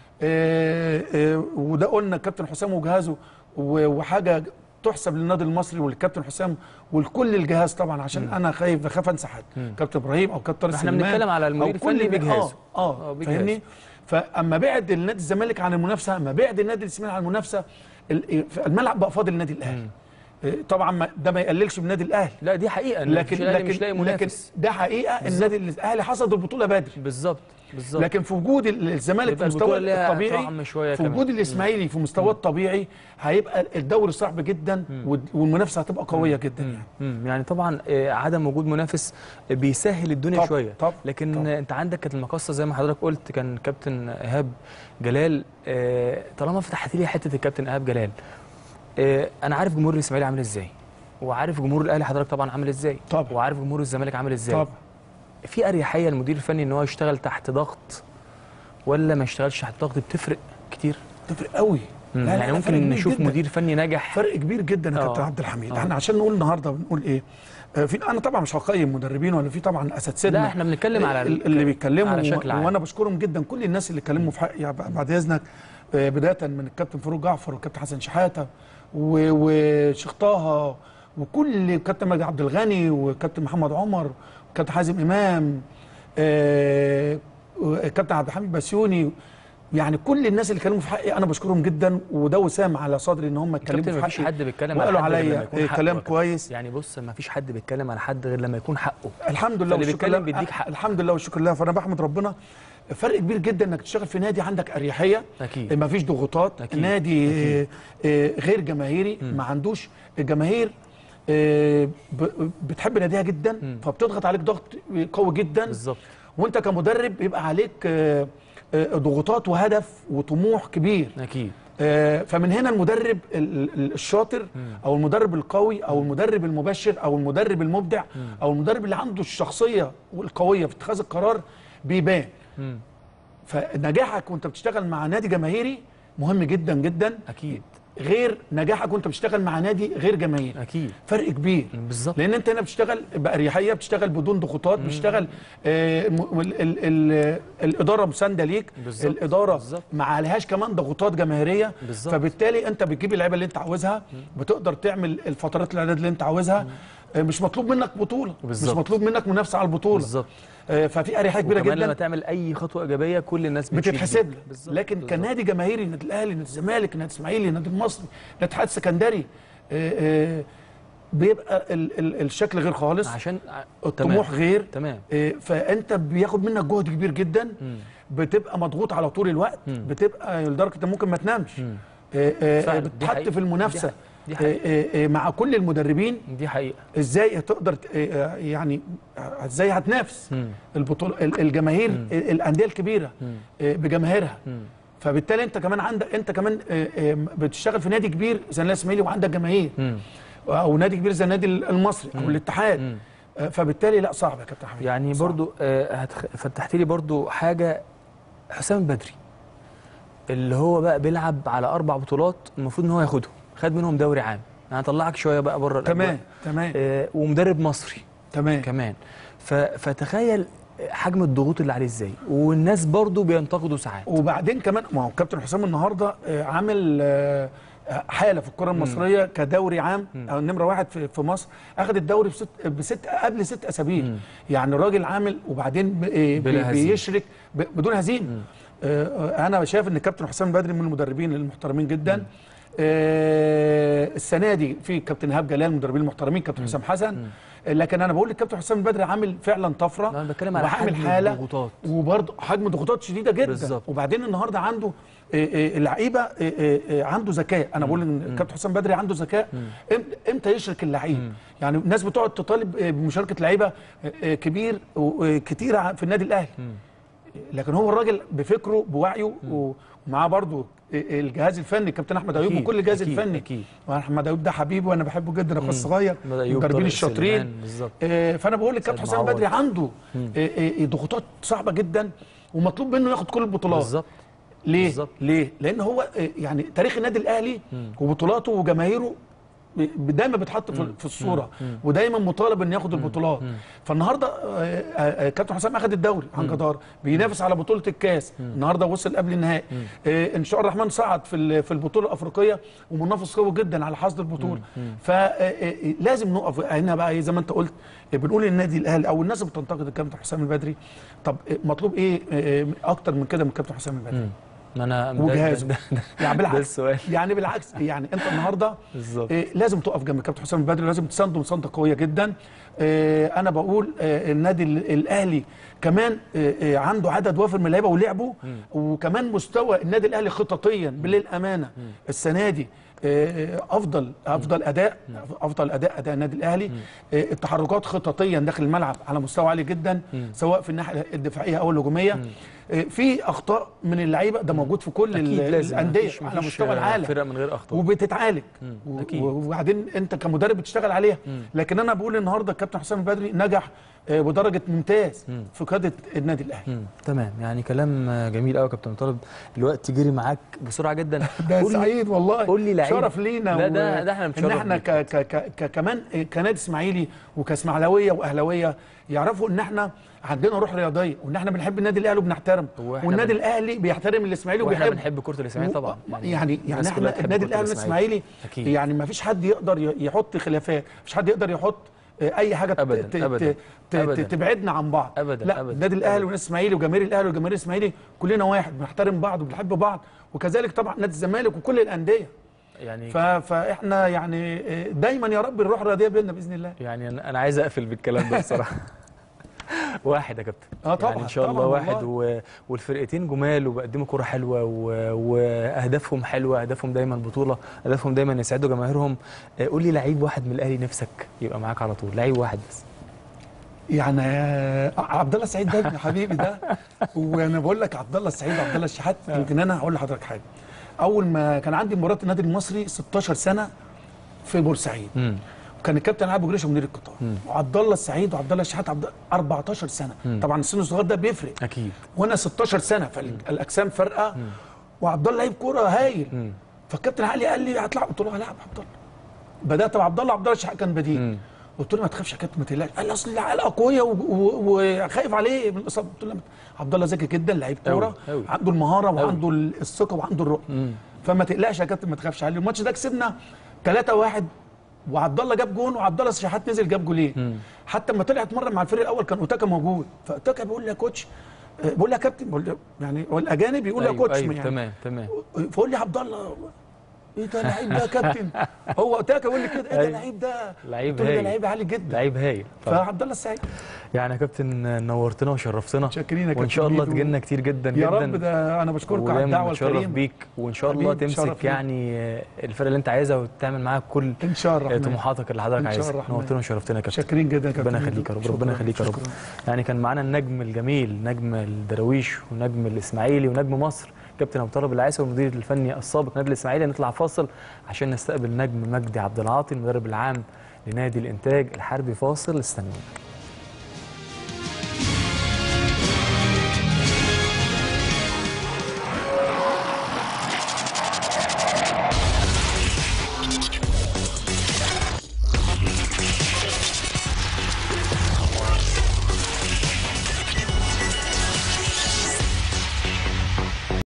Speaker 2: وده قلنا كابتن حسام وجهازه و- وحاجه تحسب للنادي المصري والكابتن حسام ولكل الجهاز طبعا عشان انا خايف بخاف انسى حد كابتن ابراهيم او كابتن طارق
Speaker 1: احنا
Speaker 2: سليمان
Speaker 1: بنتكلم على
Speaker 2: أو
Speaker 1: المدير
Speaker 2: كل
Speaker 1: الفني
Speaker 2: اللي-
Speaker 1: بجهازه.
Speaker 2: اه
Speaker 1: آه،
Speaker 2: اه
Speaker 1: بجهازه.
Speaker 2: فاهمني فاما بعد النادي الزمالك عن المنافسه اما بعد النادي الاسماعيلي عن المنافسه ال- الملعب بقى فاضل النادي الاهلي إيه، طبعا ما- ده ما يقللش من النادي الاهلي
Speaker 1: لا دي حقيقه إن
Speaker 2: لكن
Speaker 1: مفيش الأهلي
Speaker 2: لكن
Speaker 1: مش لاقي
Speaker 2: لكن
Speaker 1: منافس
Speaker 2: ده حقيقه النادي الاهلي حصد البطوله بدري
Speaker 1: بالظبط بالظبط
Speaker 2: لكن في وجود ال- الزمالك في
Speaker 1: يبقى
Speaker 2: مستوى
Speaker 1: البطولة ليها
Speaker 2: الطبيعي
Speaker 1: طعم شوية
Speaker 2: في
Speaker 1: كمان.
Speaker 2: وجود الاسماعيلي في مستواه الطبيعي هيبقى الدوري صعب جدا والد- والمنافسه هتبقى قويه جدا يعني
Speaker 1: مم. يعني طبعا آه، عدم وجود منافس بيسهل الدنيا
Speaker 2: طب-
Speaker 1: شويه
Speaker 2: طب-
Speaker 1: لكن
Speaker 2: طب.
Speaker 1: آه، انت عندك كانت المقصه زي ما حضرتك قلت كان كابتن ايهاب جلال آه، طالما فتحت لي حته الكابتن ايهاب جلال آه، انا عارف جمهور الاسماعيلي عامل ازاي وعارف جمهور الاهلي حضرتك طبعا عامل ازاي
Speaker 2: طبعا.
Speaker 1: وعارف جمهور الزمالك عامل ازاي
Speaker 2: طبعا
Speaker 1: في اريحيه المدير الفني ان هو يشتغل تحت ضغط ولا ما يشتغلش تحت ضغط بتفرق كتير
Speaker 2: تفرق قوي
Speaker 1: مم.
Speaker 2: لا، لا،
Speaker 1: يعني
Speaker 2: لا، فرق
Speaker 1: ممكن
Speaker 2: كبير
Speaker 1: نشوف
Speaker 2: جداً.
Speaker 1: مدير فني ناجح
Speaker 2: فرق كبير جدا يا
Speaker 1: آه.
Speaker 2: كابتن عبد الحميد
Speaker 1: آه.
Speaker 2: احنا عشان نقول النهارده بنقول ايه آه، في انا طبعا مش هقيم مدربين ولا في طبعا اساتذتنا
Speaker 1: لا احنا بنتكلم على
Speaker 2: ال- اللي بيتكلموا
Speaker 1: على شكل عام.
Speaker 2: وانا بشكرهم جدا كل الناس اللي اتكلموا في حقي بعد اذنك آه، بدايه من الكابتن فاروق جعفر والكابتن حسن شحاته و- وشيخ طه وكل كابتن مجدي عبد الغني وكابتن محمد عمر وكابتن حازم امام آه، وكابتن عبد الحميد بسيوني يعني كل الناس اللي اتكلموا في حقي انا بشكرهم جدا وده وسام على صدري ان هم اتكلموا
Speaker 1: كابتن
Speaker 2: في
Speaker 1: ما فيش
Speaker 2: حقي
Speaker 1: حد بيتكلم على
Speaker 2: وقالوا
Speaker 1: حد غير لما
Speaker 2: عليا
Speaker 1: يكون
Speaker 2: إيه،
Speaker 1: حقه
Speaker 2: كلام
Speaker 1: يا كابتن.
Speaker 2: كويس
Speaker 1: يعني بص ما فيش حد بيتكلم على حد غير لما يكون حقه
Speaker 2: الحمد لله
Speaker 1: فاللي
Speaker 2: والشكر
Speaker 1: بيتكلم
Speaker 2: لله
Speaker 1: بيديك حق.
Speaker 2: الحمد لله والشكر لله فانا بحمد ربنا فرق كبير جدا انك تشتغل في نادي عندك اريحيه
Speaker 1: أكيد.
Speaker 2: ما فيش ضغوطات
Speaker 1: أكيد.
Speaker 2: نادي آه، آه، غير جماهيري ما عندوش الجماهير آه، ب- بتحب ناديها جدا فبتضغط عليك ضغط قوي جدا
Speaker 1: بالظبط
Speaker 2: وانت كمدرب بيبقى عليك آه، آه، ضغوطات وهدف وطموح كبير
Speaker 1: اكيد
Speaker 2: آه، فمن هنا المدرب ال- ال- الشاطر او المدرب القوي او المدرب المبشر او المدرب المبدع او المدرب اللي عنده الشخصيه القويه في اتخاذ القرار بيبان فنجاحك وانت بتشتغل مع نادي جماهيري مهم جدا جدا
Speaker 1: اكيد
Speaker 2: غير نجاحك وانت بتشتغل مع نادي غير جماهيري
Speaker 1: اكيد
Speaker 2: فرق كبير
Speaker 1: بالظبط
Speaker 2: لان انت هنا بتشتغل باريحيه بتشتغل بدون ضغوطات بتشتغل آه م- ال ال ال الاداره مسانده ليك
Speaker 1: بالظبط،
Speaker 2: الاداره
Speaker 1: بالظبط.
Speaker 2: ما عليهاش كمان ضغوطات جماهيريه
Speaker 1: بالظبط.
Speaker 2: فبالتالي انت بتجيب اللعيبه اللي انت عاوزها بتقدر تعمل الفترات الاعداد اللي انت عاوزها آه مش مطلوب منك بطوله
Speaker 1: بالظبط.
Speaker 2: مش مطلوب منك منافسه على البطوله
Speaker 1: بالظبط
Speaker 2: آه ففي اريحيه كبيره
Speaker 1: وكمان لما
Speaker 2: جدا
Speaker 1: تعمل اي خطوه ايجابيه كل الناس بتشيد
Speaker 2: بتتحسب
Speaker 1: بيك.
Speaker 2: لك
Speaker 1: بالظبط
Speaker 2: لكن
Speaker 1: بالظبط.
Speaker 2: كنادي جماهيري النادي الاهلي النادي الزمالك النادي الاسماعيلي النادي المصري الاتحاد السكندري آه، آه، بيبقى ال ال الشكل غير خالص
Speaker 1: عشان
Speaker 2: الطموح
Speaker 1: تمام.
Speaker 2: غير
Speaker 1: تمام
Speaker 2: إيه، فانت بياخد منك جهد كبير جدا
Speaker 1: مم.
Speaker 2: بتبقى مضغوط على طول الوقت
Speaker 1: مم.
Speaker 2: بتبقى لدرجه انت ممكن ما تنامش
Speaker 1: مم.
Speaker 2: إيه، إيه،
Speaker 1: فعلا، دي
Speaker 2: بتتحط
Speaker 1: حقيقة.
Speaker 2: في المنافسه
Speaker 1: دي حقيقة.
Speaker 2: إيه، إيه، إيه، مع كل المدربين
Speaker 1: دي حقيقه
Speaker 2: ازاي هتقدر ت- إيه، يعني ازاي هتنافس
Speaker 1: مم.
Speaker 2: البطوله ال- الجماهير ال- الانديه الكبيره
Speaker 1: مم.
Speaker 2: إيه، بجماهيرها
Speaker 1: مم.
Speaker 2: فبالتالي انت كمان عندك انت كمان إيه، إيه، بتشتغل في نادي كبير زي النادي الاسماعيلي وعندك جماهير
Speaker 1: مم.
Speaker 2: او نادي كبير زي النادي المصري او الاتحاد
Speaker 1: مم.
Speaker 2: آه، فبالتالي لا صعب يا كابتن حميد
Speaker 1: يعني
Speaker 2: صعب.
Speaker 1: برضو آه، هتخ... فتحت لي برضو حاجه حسام البدري اللي هو بقى بيلعب على اربع بطولات المفروض ان هو ياخدهم خد منهم دوري عام انا هطلعك شويه بقى بره
Speaker 2: تمام تمام
Speaker 1: آه ومدرب مصري
Speaker 2: تمام
Speaker 1: كمان ف... فتخيل حجم الضغوط اللي عليه ازاي والناس برضو بينتقدوا ساعات
Speaker 2: وبعدين كمان ما هو كابتن حسام النهارده آه، عامل آه، حاله في الكره المصريه كدوري عام او نمره واحد في في مصر اخذ الدوري بست بست قبل ست اسابيع
Speaker 1: مم.
Speaker 2: يعني الراجل عامل وبعدين ب- آه،
Speaker 1: بلا
Speaker 2: بي-
Speaker 1: هزيمة.
Speaker 2: بيشرك ب- بدون هزيمه آه، آه، انا شايف ان كابتن حسام بدري من المدربين المحترمين جدا آه، السنه دي في كابتن ايهاب جلال مدربين المحترمين كابتن حسام حسن لكن انا بقول لك كابتن حسام بدري عامل فعلا طفره
Speaker 1: لا، انا بتكلم على
Speaker 2: وعامل
Speaker 1: حجم
Speaker 2: حاله
Speaker 1: الضغوطات.
Speaker 2: وبرضه حجم ضغوطات شديده جدا
Speaker 1: بالظبط.
Speaker 2: وبعدين النهارده عنده آه، آه، اللعيبه آه، آه، آه، عنده ذكاء انا بقول ان كابتن حسام بدري عنده ذكاء إم- امتى يشرك اللعيب يعني الناس بتقعد تطالب آه، بمشاركه لعيبه آه، آه، كبير وكتير في النادي الاهلي لكن هو الراجل بفكره بوعيه و- ومعاه برضه الجهاز الفني كابتن احمد ايوب
Speaker 1: أكيد،
Speaker 2: وكل الجهاز
Speaker 1: أكيد،
Speaker 2: الفني
Speaker 1: أكيد.
Speaker 2: واحمد ايوب ده حبيبي وانا بحبه جدا اخويا الصغير
Speaker 1: أحمد أيوب،
Speaker 2: المدربين
Speaker 1: طارق
Speaker 2: الشاطرين
Speaker 1: سليمان، بالظبط.
Speaker 2: آه، فانا بقول لك كابتن
Speaker 1: سيد
Speaker 2: حسام
Speaker 1: معوض.
Speaker 2: بدري عنده آه، آه، ضغوطات صعبه جدا ومطلوب منه ياخد كل البطولات
Speaker 1: بالظبط
Speaker 2: ليه؟
Speaker 1: بالظبط.
Speaker 2: ليه؟ لان هو آه، يعني تاريخ النادي الاهلي وبطولاته وجماهيره ب- دايما بيتحط في في الصوره ودايما مطالب انه ياخد البطولات فالنهارده آه، آه، آه، كابتن حسام اخذ الدوري عن جدار بينافس على بطوله الكاس النهارده وصل قبل النهائي آه، ان شاء الرحمن صعد في ال- في البطوله الافريقيه ومنافس قوي جدا على حصد البطوله فلازم نقف هنا بقى إيه زي ما انت قلت آه، بنقول للنادي الاهلي او الناس اللي بتنتقد الكابتن حسام البدري طب آه، مطلوب ايه آه، آه، اكتر من كده من الكابتن حسام البدري
Speaker 1: ما انا ده-
Speaker 2: وجهازه
Speaker 1: ده- ده-
Speaker 2: يعني
Speaker 1: ده
Speaker 2: بالعكس
Speaker 1: السؤال
Speaker 2: يعني بالعكس يعني انت النهارده
Speaker 1: بالظبط.
Speaker 2: إيه لازم تقف جنب كابتن حسام البدري لازم تسانده مسانده قويه جدا إيه انا بقول إيه النادي ال- الاهلي كمان إيه إيه عنده عدد وافر من اللعيبه ولعبوا وكمان مستوى النادي الاهلي خططيا بالامانه السنه دي إيه افضل افضل اداء افضل اداء اداء النادي الاهلي إيه التحركات خططيا داخل الملعب على مستوى عالي جدا سواء في الناحيه الدفاعيه او الهجوميه إيه في اخطاء من اللعيبه ده موجود في كل
Speaker 1: اكيد
Speaker 2: ال-
Speaker 1: لازم
Speaker 2: الانديه
Speaker 1: مفيش-
Speaker 2: على
Speaker 1: مفيش،
Speaker 2: مستوى
Speaker 1: آه،
Speaker 2: العالم
Speaker 1: فرق من غير اخطاء
Speaker 2: وبتتعالج و-
Speaker 1: أكيد.
Speaker 2: وبعدين انت كمدرب بتشتغل عليها لكن انا بقول النهارده الكابتن حسام البدري نجح آه، بدرجه ممتاز في قياده النادي الاهلي
Speaker 1: مم. تمام يعني كلام آه، جميل قوي يا كابتن طالب الوقت جري معاك بسرعه جدا
Speaker 2: ده
Speaker 1: قول لي-
Speaker 2: سعيد والله
Speaker 1: قول لي لعيب
Speaker 2: شرف لينا
Speaker 1: لا
Speaker 2: و-
Speaker 1: ده ده احنا
Speaker 2: ان
Speaker 1: بنتشرف
Speaker 2: احنا
Speaker 1: بيك.
Speaker 2: ك ك ك ك كمان كنادي اسماعيلي وكاسماعيلاويه واهلاويه يعرفوا ان احنا عندنا روح رياضيه وان احنا بنحب النادي الاهلي وبنحترم
Speaker 1: هو احنا
Speaker 2: والنادي
Speaker 1: بن-
Speaker 2: الاهلي بيحترم الاسماعيلي
Speaker 1: واحنا
Speaker 2: وبيحب
Speaker 1: بنحب كره الاسماعيلي طبعا
Speaker 2: يعني يعني, يعني
Speaker 1: الناس كلها
Speaker 2: احنا
Speaker 1: بتحب
Speaker 2: النادي
Speaker 1: كرة
Speaker 2: الاهلي والاسماعيلي
Speaker 1: اكيد
Speaker 2: يعني ما فيش حد يقدر ي- يحط خلافات مفيش حد يقدر يحط آه، اي حاجه ت-
Speaker 1: أبداً،
Speaker 2: ت-
Speaker 1: أبداً،
Speaker 2: ت- ت-
Speaker 1: أبداً.
Speaker 2: تبعدنا عن بعض
Speaker 1: أبداً،
Speaker 2: لا
Speaker 1: أبداً،
Speaker 2: النادي الاهلي
Speaker 1: أبداً.
Speaker 2: والناس الاسماعيلي وجماهير الاهلي وجماهير الاسماعيلي كلنا واحد بنحترم بعض وبنحب بعض وكذلك طبعا نادي الزمالك وكل الانديه
Speaker 1: يعني
Speaker 2: ف- فاحنا يعني آه، دايما يا رب الروح الرياضيه بيننا باذن الله
Speaker 1: يعني انا أنا عايز اقفل بالكلام ده بصراحه واحد يا كابتن
Speaker 2: اه طبعا
Speaker 1: يعني ان شاء الله
Speaker 2: طبعاً
Speaker 1: واحد
Speaker 2: والله.
Speaker 1: و... والفرقتين جمال وبيقدموا كرة حلوه و... واهدافهم حلوه اهدافهم دايما بطوله اهدافهم دايما يسعدوا جماهيرهم آه، قول لي لعيب واحد من الاهلي نفسك يبقى معاك على طول لعيب واحد بس
Speaker 2: يعني آه، عبد الله السعيد ده ابن حبيبي ده وانا بقول لك عبد الله السعيد وعبد الله الشحات يمكن انا هقول لحضرتك حاجه اول ما كان عندي مباراه النادي المصري 16 سنه في بورسعيد
Speaker 1: امم
Speaker 2: وكان الكابتن علي ابو جريشه مدير القطاع وعبد الله السعيد وعبد الله الشحات عبد 14 سنه طبعا السن الصغير ده بيفرق
Speaker 1: اكيد
Speaker 2: وانا 16 سنه فالاجسام فارقه وعبد الله لعيب كوره هايل فالكابتن علي قال لي هتلعب قلت له هلعب عبد الله بدات بعبد الله عبد الله الشحات كان بديل قلت له ما تخافش يا كابتن ما تقلقش قال لي اصل العلاقه قويه و- و- وخايف عليه من الاصابه قلت له لا، عبد الله ذكي جدا لعيب كوره
Speaker 1: أوي، أوي.
Speaker 2: عنده المهاره وعنده الثقه وعنده الرؤيه فما تقلقش يا كابتن ما تخافش عليه الماتش ده كسبنا 3 1 وعبد الله جاب جون وعبد الله الشحات نزل جاب جولين حتى لما طلع اتمرن مع الفريق الاول كان اوتاكا موجود فاوتاكا بيقول لي يا كوتش آه، بقول له يا كابتن بقول له يعني هو الاجانب بيقول لي يا
Speaker 1: أيوة،
Speaker 2: كوتش
Speaker 1: أيوة،
Speaker 2: يعني
Speaker 1: تمام تمام
Speaker 2: فقول لي يا عبد الله ايه ده لعيب ده يا كابتن هو تاكا يقول لي كده ايه ده
Speaker 1: أيوة.
Speaker 2: لعيب ده
Speaker 1: لعيب
Speaker 2: قلت له ده
Speaker 1: هايل.
Speaker 2: لعيب عالي جدا
Speaker 1: لعيب هايل طبعا.
Speaker 2: فعبد الله السعيد
Speaker 1: يعني يا كابتن نورتنا وشرفتنا
Speaker 2: متشكرين يا
Speaker 1: وان
Speaker 2: كابتن
Speaker 1: شاء الله
Speaker 2: ميدو.
Speaker 1: تجينا كتير جدا
Speaker 2: يا
Speaker 1: جدا
Speaker 2: رب ده انا بشكرك على
Speaker 1: ودايما
Speaker 2: الدعوه
Speaker 1: نتشرف
Speaker 2: الكريمه
Speaker 1: بيك وان شاء الله
Speaker 2: حبيبي،
Speaker 1: تمسك
Speaker 2: تشرف لينا.
Speaker 1: يعني الفرقه اللي انت عايزها وتعمل معاها كل
Speaker 2: ان شاء الله الرحمن.
Speaker 1: طموحاتك اللي حضرتك
Speaker 2: إن شاء
Speaker 1: عايزها
Speaker 2: الرحمن.
Speaker 1: نورتنا وشرفتنا يا كابتن
Speaker 2: شاكرين جدا يا كابتن
Speaker 1: ربنا
Speaker 2: ميدو.
Speaker 1: يخليك يا رب
Speaker 2: شكراً،
Speaker 1: ربنا يخليك يا رب
Speaker 2: شكراً.
Speaker 1: يعني كان معانا النجم الجميل نجم الدراويش ونجم الاسماعيلي ونجم مصر كابتن ابو طالب العيسى والمدير الفني السابق نادي الاسماعيلي نطلع فاصل عشان نستقبل نجم مجدي عبد العاطي المدرب العام لنادي الانتاج الحربي فاصل استنونا